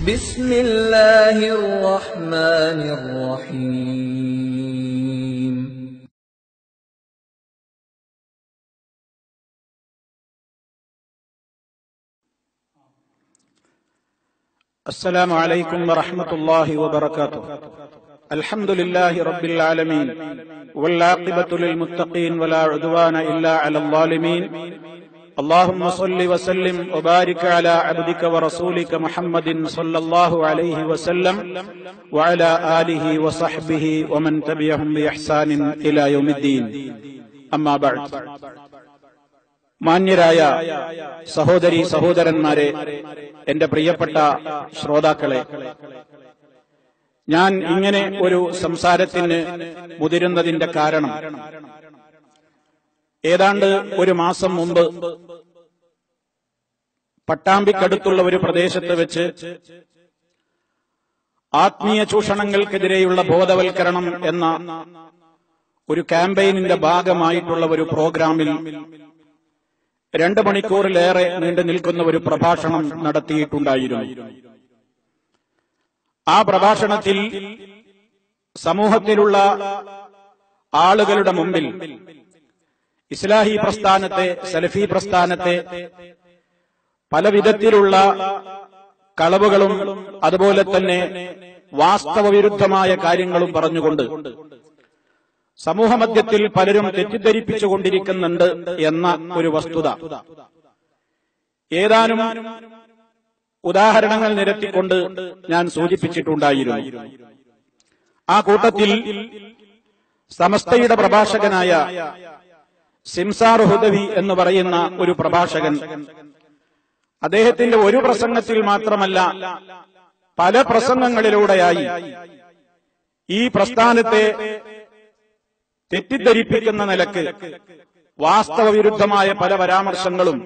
بسم الله الرحمن الرحيم السلام عليكم ورحمة الله وبركاته الحمد لله رب العالمين والعاقبة للمتقين ولا عدوان إلا على الظالمين اللهم صل وسلم وبارك على عبدك ورسولك محمد صلى الله عليه وسلم وعلى آله وصحبه ومن تبعهم بإحسان إلى يوم الدين أما بعد മാന്യരായ സഹോദരി സഹോദരന്മാരെ എന്റെ പ്രിയപ്പെട്ട ശ്രോതാക്കളെ ഞാൻ ഇങ്ങനെ ഒരു സംസാരത്തിന് മുതിരുന്നതിന്റെ കാരണം ഏതാണ്ട് ഒരു മാസം മുമ്പ് പട്ടാമ്പിക്കടുത്തുള്ള ഒരു പ്രദേശത്ത് വെച്ച് ആത്മീയ ചൂഷണങ്ങൾക്കെതിരെയുള്ള ബോധവൽക്കരണം എന്ന ഒരു ക്യാമ്പയിനിന്റെ ഭാഗമായിട്ടുള്ള ഒരു പ്രോഗ്രാമിൽ രണ്ട് മണിക്കൂറിലേറെ നീണ്ടു നിൽക്കുന്ന ഒരു പ്രഭാഷണം നടത്തിയിട്ടുണ്ടായിരുന്നു ആ പ്രഭാഷണത്തിൽ സമൂഹത്തിലുള്ള ആളുകളുടെ മുമ്പിൽ ഇസ്ലാഹി പ്രസ്ഥാനത്തെ സലഫി പ്രസ്ഥാനത്തെ പല വിധത്തിലുള്ള കളവുകളും അതുപോലെ തന്നെ വാസ്തവവിരുദ്ധമായ കാര്യങ്ങളും പറഞ്ഞുകൊണ്ട് സമൂഹമധ്യത്തിൽ പലരും തെറ്റിദ്ധരിപ്പിച്ചുകൊണ്ടിരിക്കുന്നുണ്ട് എന്ന ഒരു വസ്തുത ഏതാനും ഉദാഹരണങ്ങൾ നിരത്തിക്കൊണ്ട് ഞാൻ സൂചിപ്പിച്ചിട്ടുണ്ടായിരുന്നു ആ കൂട്ടത്തിൽ സമസ്തയുടെ പ്രഭാഷകനായ സിംസാർ ഹുദവി എന്ന് പറയുന്ന ഒരു പ്രഭാഷകൻ അദ്ദേഹത്തിന്റെ ഒരു പ്രസംഗത്തിൽ മാത്രമല്ല പല പ്രസംഗങ്ങളിലൂടെയായി ഈ പ്രസ്ഥാനത്തെ തെറ്റിദ്ധരിപ്പിക്കുന്ന നിലക്ക് വാസ്തവവിരുദ്ധമായ പല പരാമർശങ്ങളും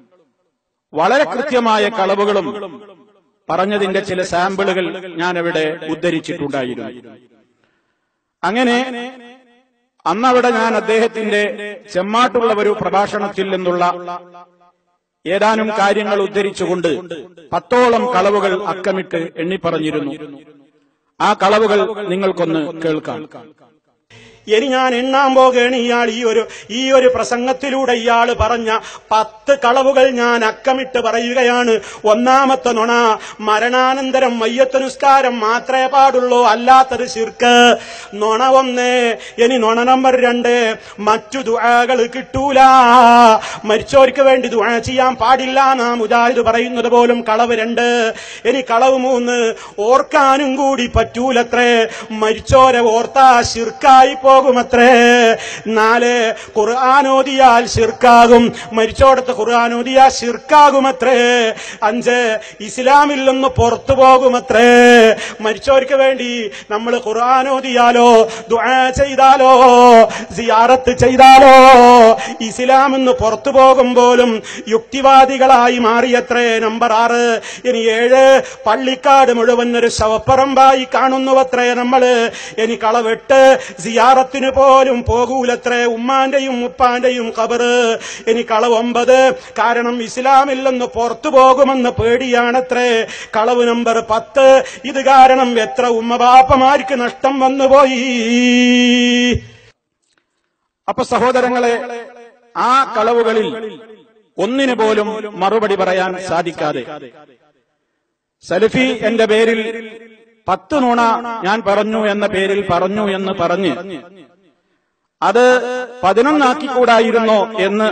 വളരെ കൃത്യമായ കളവുകളും പറഞ്ഞതിന്റെ ചില സാമ്പിളുകൾ ഞാനവിടെ ഉദ്ധരിച്ചിട്ടുണ്ടായിരുന്നു അങ്ങനെ അന്നവിടെ ഞാൻ അദ്ദേഹത്തിന്റെ ചെമ്മാട്ടുള്ള ഒരു പ്രഭാഷണത്തിൽ നിന്നുള്ള ഏതാനും കാര്യങ്ങൾ ഉദ്ധരിച്ചുകൊണ്ട് പത്തോളം കളവുകൾ അക്കമിട്ട് എണ്ണിപ്പറഞ്ഞിരുന്നു ആ കളവുകൾ നിങ്ങൾക്കൊന്ന് കേൾക്കാം ഇനി ഞാൻ എണ്ണാൻ പോകുകയാണ് ഇയാൾ ഈ ഒരു ഈ ഒരു പ്രസംഗത്തിലൂടെ ഇയാൾ പറഞ്ഞ പത്ത് കളവുകൾ ഞാൻ അക്കമിട്ട് പറയുകയാണ് ഒന്നാമത്തെ നുണ മരണാനന്തരം മയ്യത്ത് നിസ്കാരം മാത്രമേ പാടുള്ളൂ അല്ലാത്തത് ശിർക്ക് നുണ ഒന്ന് ഇനി നുണ നമ്പർ രണ്ട് മറ്റു ദുആകൾ കിട്ടൂല മരിച്ചവർക്ക് വേണ്ടി ദുആ ചെയ്യാൻ പാടില്ല നാ മുജാഹിദ് പറയുന്നത് പോലും കളവ് രണ്ട് ഇനി കളവ് മൂന്ന് ഓർക്കാനും കൂടി പറ്റൂലത്രേ മരിച്ചോരെ ഓർത്താ ശിർക്കായി പോകുമത്രേ നാല് ഖുർആാനോദിയാൽ ശിർക്കാകും മരിച്ചോടത്ത് ഖുർആാനോദിയാൽ ശിർക്കാകുമത്രേ അഞ്ച് ഇസ്ലാമിൽ നിന്ന് പുറത്തു പോകുമത്രേ മരിച്ചവർക്ക് വേണ്ടി നമ്മൾ ഖുർആാനോദിയാലോ ദുആ ചെയ്താലോ സിയാറത്ത് ചെയ്താലോ ഇസ്ലാം എന്ന് പുറത്തു പോകുമ്പോലും യുക്തിവാദികളായി മാറിയത്രേ നമ്പർ ആറ് ഇനി ഏഴ് പള്ളിക്കാട് മുഴുവൻ ഒരു ശവപ്പറമ്പായി കാണുന്നുവത്രേ നമ്മള് ഇനി കളവെട്ട് സിയാറത്തിന് പോലും പോകൂലത്രേ ഉമ്മാന്റെയും ഉപ്പാന്റെയും കബറ് ഇനി കളവ് ഒമ്പത് കാരണം ഇസ്ലാമിൽ നിന്ന് പുറത്തു പോകുമെന്ന് പേടിയാണത്രേ കളവ് നമ്പർ പത്ത് ഇത് കാരണം എത്ര ഉമ്മബാപ്പമാർക്ക് നഷ്ടം വന്നുപോയി അപ്പൊ സഹോദരങ്ങളെ ആ കളവുകളിൽ ഒന്നിനു പോലും മറുപടി പറയാൻ സാധിക്കാതെ സലഫി എന്റെ പേരിൽ പത്ത് നുണ ഞാൻ പറഞ്ഞു എന്ന പേരിൽ പറഞ്ഞു എന്ന് പറഞ്ഞ് അത് പതിനൊന്നാക്കിക്കൂടായിരുന്നോ എന്ന്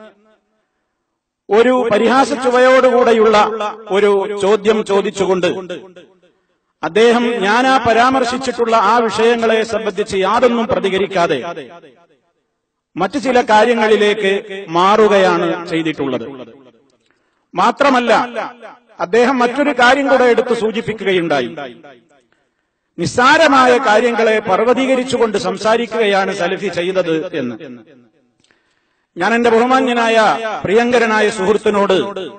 ഒരു പരിഹാസ ചുവയോടുകൂടെയുള്ള ഒരു ചോദ്യം ചോദിച്ചുകൊണ്ട് അദ്ദേഹം ഞാൻ ആ പരാമർശിച്ചിട്ടുള്ള ആ വിഷയങ്ങളെ സംബന്ധിച്ച് യാതൊന്നും പ്രതികരിക്കാതെ മറ്റു ചില കാര്യങ്ങളിലേക്ക് മാറുകയാണ് ചെയ്തിട്ടുള്ളത് മാത്രമല്ല അദ്ദേഹം മറ്റൊരു കാര്യം കൂടെ എടുത്ത് സൂചിപ്പിക്കുകയുണ്ടായി നിസ്സാരമായ കാര്യങ്ങളെ പർവ്വതീകരിച്ചുകൊണ്ട് സംസാരിക്കുകയാണ് സലഫി ചെയ്തത് എന്ന് ഞാൻ എന്റെ ബഹുമാന്യനായ പ്രിയങ്കരനായ സുഹൃത്തിനോട്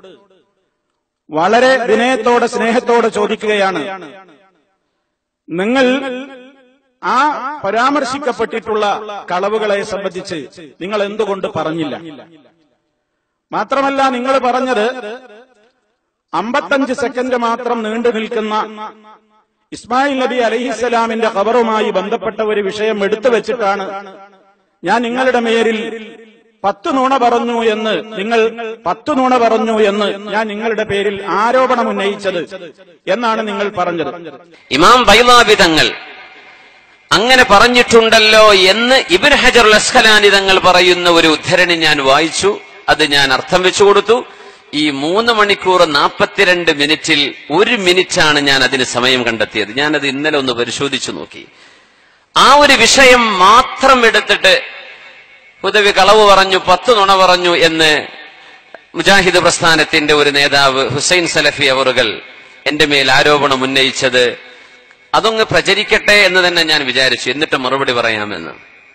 വളരെ വിനയത്തോടെ സ്നേഹത്തോടെ ചോദിക്കുകയാണ് നിങ്ങൾ ആ പരാമർശിക്കപ്പെട്ടിട്ടുള്ള കളവുകളെ സംബന്ധിച്ച് നിങ്ങൾ എന്തുകൊണ്ട് പറഞ്ഞില്ല മാത്രമല്ല നിങ്ങൾ പറഞ്ഞത് അമ്പത്തഞ്ച് സെക്കൻഡ് മാത്രം നീണ്ടു നിൽക്കുന്ന ഇസ്മായിൽ നബി അലഹിസ്സലാമിന്റെ ഖബറുമായി ബന്ധപ്പെട്ട ഒരു വിഷയം എടുത്തു വെച്ചിട്ടാണ് ഞാൻ നിങ്ങളുടെ മേരിൽ പത്ത് നുണ പറഞ്ഞു എന്ന് നിങ്ങൾ പത്ത് നുണ പറഞ്ഞു എന്ന് ഞാൻ നിങ്ങളുടെ പേരിൽ ആരോപണം ഉന്നയിച്ചത് എന്നാണ് നിങ്ങൾ പറഞ്ഞത് ഇമാം ബൈലാബി തങ്ങൾ അങ്ങനെ പറഞ്ഞിട്ടുണ്ടല്ലോ എന്ന് ഇബിൻ ഹജർ അസ്ഖലാനി തങ്ങൾ പറയുന്ന ഒരു ഉദ്ധരണി ഞാൻ വായിച്ചു അത് ഞാൻ അർത്ഥം വെച്ചു കൊടുത്തു ഈ മൂന്ന് മണിക്കൂർ നാൽപ്പത്തിരണ്ട് മിനിറ്റിൽ ഒരു മിനിറ്റാണ് ഞാൻ അതിന് സമയം കണ്ടെത്തിയത് ഞാനത് ഇന്നലെ ഒന്ന് പരിശോധിച്ചു നോക്കി ആ ഒരു വിഷയം മാത്രം എടുത്തിട്ട് ഉദവി കളവ് പറഞ്ഞു പത്ത് നുണ പറഞ്ഞു എന്ന് മുജാഹിദ് പ്രസ്ഥാനത്തിന്റെ ഒരു നേതാവ് ഹുസൈൻ സലഫി അവറുകൾ എന്റെ മേൽ ആരോപണം ഉന്നയിച്ചത് അതൊന്ന് പ്രചരിക്കട്ടെ എന്ന് തന്നെ ഞാൻ വിചാരിച്ചു എന്നിട്ട് മറുപടി പറയാമെന്ന്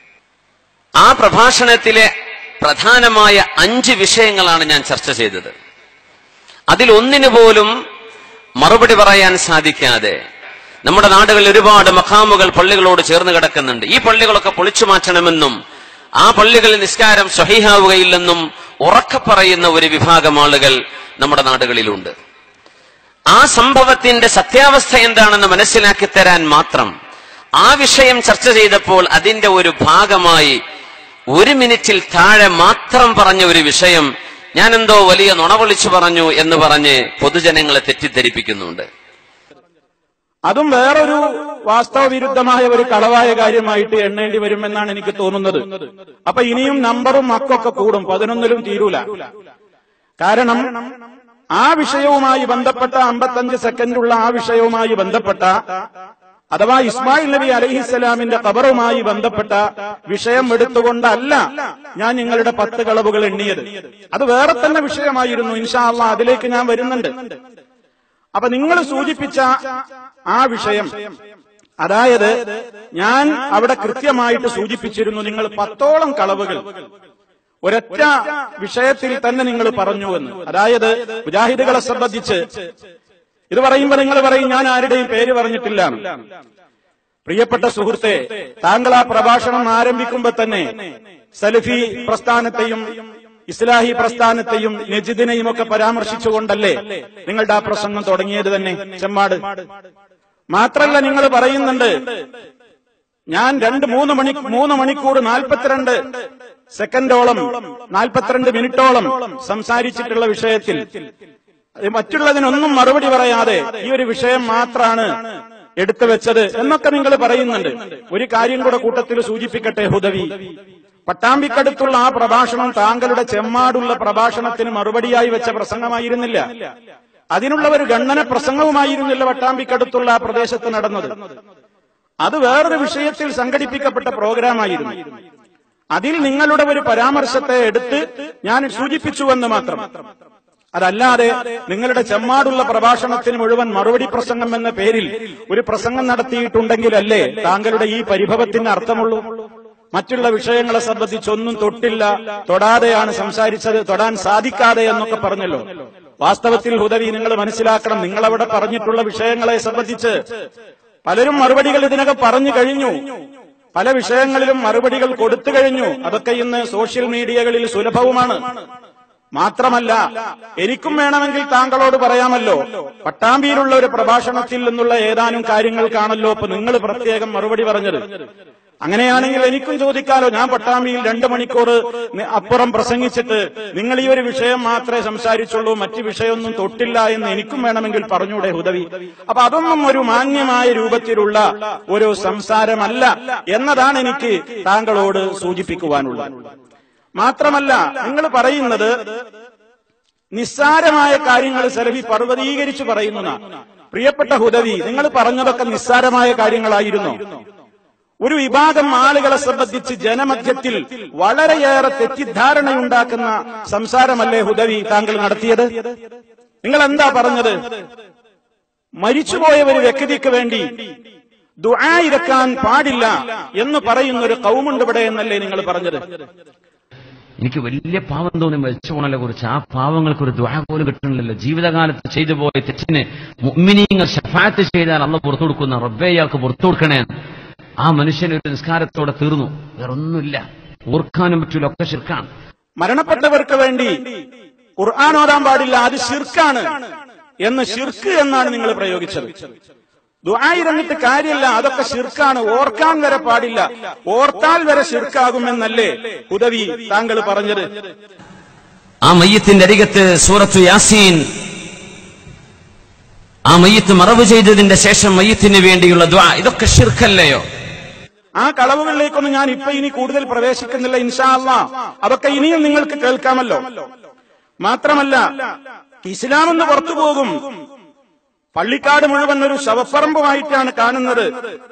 ആ പ്രഭാഷണത്തിലെ പ്രധാനമായ അഞ്ച് വിഷയങ്ങളാണ് ഞാൻ ചർച്ച ചെയ്തത് അതിലൊന്നിനു പോലും മറുപടി പറയാൻ സാധിക്കാതെ നമ്മുടെ നാടുകളിൽ ഒരുപാട് മഖാമുകൾ പള്ളികളോട് ചേർന്ന് കിടക്കുന്നുണ്ട് ഈ പള്ളികളൊക്കെ പൊളിച്ചു മാറ്റണമെന്നും ആ പള്ളികളിൽ നിസ്കാരം സ്വഹീഹാവുകയില്ലെന്നും ഉറക്കെ പറയുന്ന ഒരു വിഭാഗം ആളുകൾ നമ്മുടെ നാടുകളിലുണ്ട് ആ സംഭവത്തിന്റെ സത്യാവസ്ഥ എന്താണെന്ന് മനസ്സിലാക്കി തരാൻ മാത്രം ആ വിഷയം ചർച്ച ചെയ്തപ്പോൾ അതിന്റെ ഒരു ഭാഗമായി ഒരു മിനിറ്റിൽ താഴെ മാത്രം പറഞ്ഞ ഒരു വിഷയം ഞാനെന്തോ വലിയ നുണ വിളിച്ചു പറഞ്ഞു എന്ന് പറഞ്ഞ് പൊതുജനങ്ങളെ തെറ്റിദ്ധരിപ്പിക്കുന്നുണ്ട് അതും വേറൊരു വാസ്തവ വിരുദ്ധമായ ഒരു കളവായ കാര്യമായിട്ട് എണ്ണേണ്ടി വരുമെന്നാണ് എനിക്ക് തോന്നുന്നത് അപ്പൊ ഇനിയും നമ്പറും മക്കൊക്കെ കൂടും പതിനൊന്നിലും തീരൂല കാരണം ആ വിഷയവുമായി ബന്ധപ്പെട്ട അമ്പത്തഞ്ച് സെക്കൻഡുള്ള ആ വിഷയവുമായി ബന്ധപ്പെട്ട അഥവാ ഇസ്മായിൽ നബി അലഹിസ്സലാമിന്റെ ഖബറുമായി ബന്ധപ്പെട്ട വിഷയം എടുത്തുകൊണ്ടല്ല ഞാൻ നിങ്ങളുടെ പത്ത് കളവുകൾ എണ്ണിയത് അത് വേറെ തന്നെ വിഷയമായിരുന്നു ഇൻഷാ അള്ളാ അതിലേക്ക് ഞാൻ വരുന്നുണ്ട് അപ്പൊ നിങ്ങൾ സൂചിപ്പിച്ച ആ വിഷയം അതായത് ഞാൻ അവിടെ കൃത്യമായിട്ട് സൂചിപ്പിച്ചിരുന്നു നിങ്ങൾ പത്തോളം കളവുകൾ ഒരൊറ്റ വിഷയത്തിൽ തന്നെ നിങ്ങൾ പറഞ്ഞുവെന്ന് അതായത് മുജാഹിദുകളെ സംബന്ധിച്ച് ഇത് പറയുമ്പോൾ നിങ്ങൾ പറയും ഞാൻ ആരുടെയും പേര് പറഞ്ഞിട്ടില്ല പ്രിയപ്പെട്ട സുഹൃത്തെ താങ്കൾ ആ പ്രഭാഷണം ആരംഭിക്കുമ്പോ തന്നെ സലഫി പ്രസ്ഥാനത്തെയും ഇസ്ലാഹി പ്രസ്ഥാനത്തെയും നജിദിനെയും ഒക്കെ പരാമർശിച്ചുകൊണ്ടല്ലേ നിങ്ങളുടെ ആ പ്രസംഗം തുടങ്ങിയത് തന്നെ ചെമ്മാട് മാത്രല്ല നിങ്ങൾ പറയുന്നുണ്ട് ഞാൻ രണ്ട് മൂന്ന് മണി മൂന്ന് മണിക്കൂർ നാൽപ്പത്തിരണ്ട് സെക്കൻഡോളം നാൽപ്പത്തിരണ്ട് മിനിറ്റോളം സംസാരിച്ചിട്ടുള്ള വിഷയത്തിൽ അത് മറ്റുള്ളതിനൊന്നും മറുപടി പറയാതെ ഈ ഒരു വിഷയം മാത്രാണ് എടുത്തു വെച്ചത് എന്നൊക്കെ നിങ്ങൾ പറയുന്നുണ്ട് ഒരു കാര്യം കൂടെ കൂട്ടത്തിൽ സൂചിപ്പിക്കട്ടെ ഹുദവി പട്ടാമ്പിക്കടുത്തുള്ള ആ പ്രഭാഷണം താങ്കളുടെ ചെമ്മാടുള്ള പ്രഭാഷണത്തിന് മറുപടിയായി വെച്ച പ്രസംഗമായിരുന്നില്ല അതിനുള്ള ഒരു ഗണ്ണന പ്രസംഗവുമായിരുന്നില്ല പട്ടാമ്പിക്കടുത്തുള്ള ആ പ്രദേശത്ത് നടന്നത് അത് വേറൊരു വിഷയത്തിൽ സംഘടിപ്പിക്കപ്പെട്ട പ്രോഗ്രാമായിരുന്നു അതിൽ നിങ്ങളുടെ ഒരു പരാമർശത്തെ എടുത്ത് ഞാൻ സൂചിപ്പിച്ചുവെന്ന് മാത്രം അതല്ലാതെ നിങ്ങളുടെ ചെമ്മാടുള്ള പ്രഭാഷണത്തിന് മുഴുവൻ മറുപടി പ്രസംഗം എന്ന പേരിൽ ഒരു പ്രസംഗം നടത്തിയിട്ടുണ്ടെങ്കിലല്ലേ താങ്കളുടെ ഈ പരിഭവത്തിന് അർത്ഥമുള്ളൂ മറ്റുള്ള വിഷയങ്ങളെ സംബന്ധിച്ചൊന്നും തൊട്ടില്ല തൊടാതെയാണ് സംസാരിച്ചത് തൊടാൻ സാധിക്കാതെ എന്നൊക്കെ പറഞ്ഞല്ലോ വാസ്തവത്തിൽ ഹുദവി നിങ്ങൾ മനസ്സിലാക്കണം നിങ്ങളവിടെ പറഞ്ഞിട്ടുള്ള വിഷയങ്ങളെ സംബന്ധിച്ച് പലരും മറുപടികൾ ഇതിനകം പറഞ്ഞു കഴിഞ്ഞു പല വിഷയങ്ങളിലും മറുപടികൾ കൊടുത്തു കഴിഞ്ഞു അതൊക്കെ ഇന്ന് സോഷ്യൽ മീഡിയകളിൽ സുലഭവുമാണ് മാത്രമല്ല എനിക്കും വേണമെങ്കിൽ താങ്കളോട് പറയാമല്ലോ പട്ടാമ്പിയിലുള്ള ഒരു പ്രഭാഷണത്തിൽ നിന്നുള്ള ഏതാനും കാര്യങ്ങൾക്കാണല്ലോ ഇപ്പൊ നിങ്ങൾ പ്രത്യേകം മറുപടി പറഞ്ഞത് അങ്ങനെയാണെങ്കിൽ എനിക്കും ചോദിക്കാലോ ഞാൻ പട്ടാമ്പിയിൽ രണ്ടു മണിക്കൂർ നി- അപ്പുറം പ്രസംഗിച്ചിട്ട് നിങ്ങൾ ഈ ഒരു വിഷയം മാത്രമേ സംസാരിച്ചുള്ളൂ മറ്റു വിഷയമൊന്നും തൊട്ടില്ല എന്ന് എനിക്കും വേണമെങ്കിൽ പറഞ്ഞൂടെ ഹുദവി അപ്പൊ അതൊന്നും ഒരു മാന്യമായ രൂപത്തിലുള്ള ഒരു സംസാരമല്ല എന്നതാണ് എനിക്ക് താങ്കളോട് സൂചിപ്പിക്കുവാനുള്ളത് മാത്രമല്ല നിങ്ങൾ പറയുന്നത് നിസ്സാരമായ കാര്യങ്ങൾ സെലഫി പർവ്വതീകരിച്ചു പറയുന്നതാണ് പ്രിയപ്പെട്ട ഹുദവി നിങ്ങൾ പറഞ്ഞതൊക്കെ നിസ്സാരമായ കാര്യങ്ങളായിരുന്നു ഒരു വിഭാഗം ആളുകളെ സംബന്ധിച്ച് ജനമധ്യത്തിൽ വളരെയേറെ തെറ്റിദ്ധാരണയുണ്ടാക്കുന്ന സംസാരമല്ലേ ഹുദവി താങ്കൾ നടത്തിയത് നിങ്ങൾ എന്താ പറഞ്ഞത് മരിച്ചുപോയ ഒരു വ്യക്തിക്ക് വേണ്ടി ദുആ ഇരക്കാൻ പാടില്ല എന്ന് പറയുന്ന ഒരു കൗമുണ്ട് ഇവിടെ എന്നല്ലേ നിങ്ങൾ പറഞ്ഞത് എനിക്ക് വലിയ പാവം തോന്നി മരിച്ചു പോണലെ കുറിച്ച് ആ പാവങ്ങൾക്ക് ഒരു ദ്വാ പോലും കിട്ടണില്ലല്ലോ ജീവിതകാലത്ത് ചെയ്തു പോയ തെറ്റിന് മുഅ്മിനീങ്ങൾ ഷഫാത്ത് ചെയ്താൽ അന്ന് പുറത്തു കൊടുക്കുന്ന റബ്ബേ ഇയാൾക്ക് പുറത്തു കൊടുക്കണേ ആ മനുഷ്യൻ ഒരു നിസ്കാരത്തോടെ തീർന്നു വേറൊന്നുമില്ല ഓർക്കാനും പറ്റൂല ഒക്കെ ശിർക്കാണ് മരണപ്പെട്ടവർക്ക് വേണ്ടി ഖുർആൻ ഓതാൻ പാടില്ല അത് ശിർക്കാണ് എന്ന് ഷിർക്ക് എന്നാണ് നിങ്ങൾ പ്രയോഗിച്ചത് ദുആയിരുന്നിട്ട് കാര്യമില്ല അതൊക്കെ ഷിർക്കാണ് ഓർക്കാൻ വരെ പാടില്ല ഓർത്താൽ വരെ ഷിർക്കാകുമെന്നല്ലേ ഉദവി താങ്കൾ പറഞ്ഞത് ആ മയ്യത്തിന്റെ അരികത്ത് സൂറത്തു യാസീൻ ആ മയ്യത്ത് മറവ് ചെയ്തതിന്റെ ശേഷം മയ്യത്തിന് വേണ്ടിയുള്ള ദ്വാ ഇതൊക്കെ ഷിർക്കല്ലയോ ആ കളവുകളിലേക്കൊന്നും ഞാൻ ഇപ്പൊ ഇനി കൂടുതൽ പ്രവേശിക്കുന്നില്ല ഇൻഷാ അള്ളാ അതൊക്കെ ഇനിയും നിങ്ങൾക്ക് കേൾക്കാമല്ലോ മാത്രമല്ല ഇസ്ലാം എന്ന് പുറത്തു പോകും പള്ളിക്കാട് മുഴുവൻ ഒരു ശവപ്പറമ്പുമായിട്ടാണ് കാണുന്നത്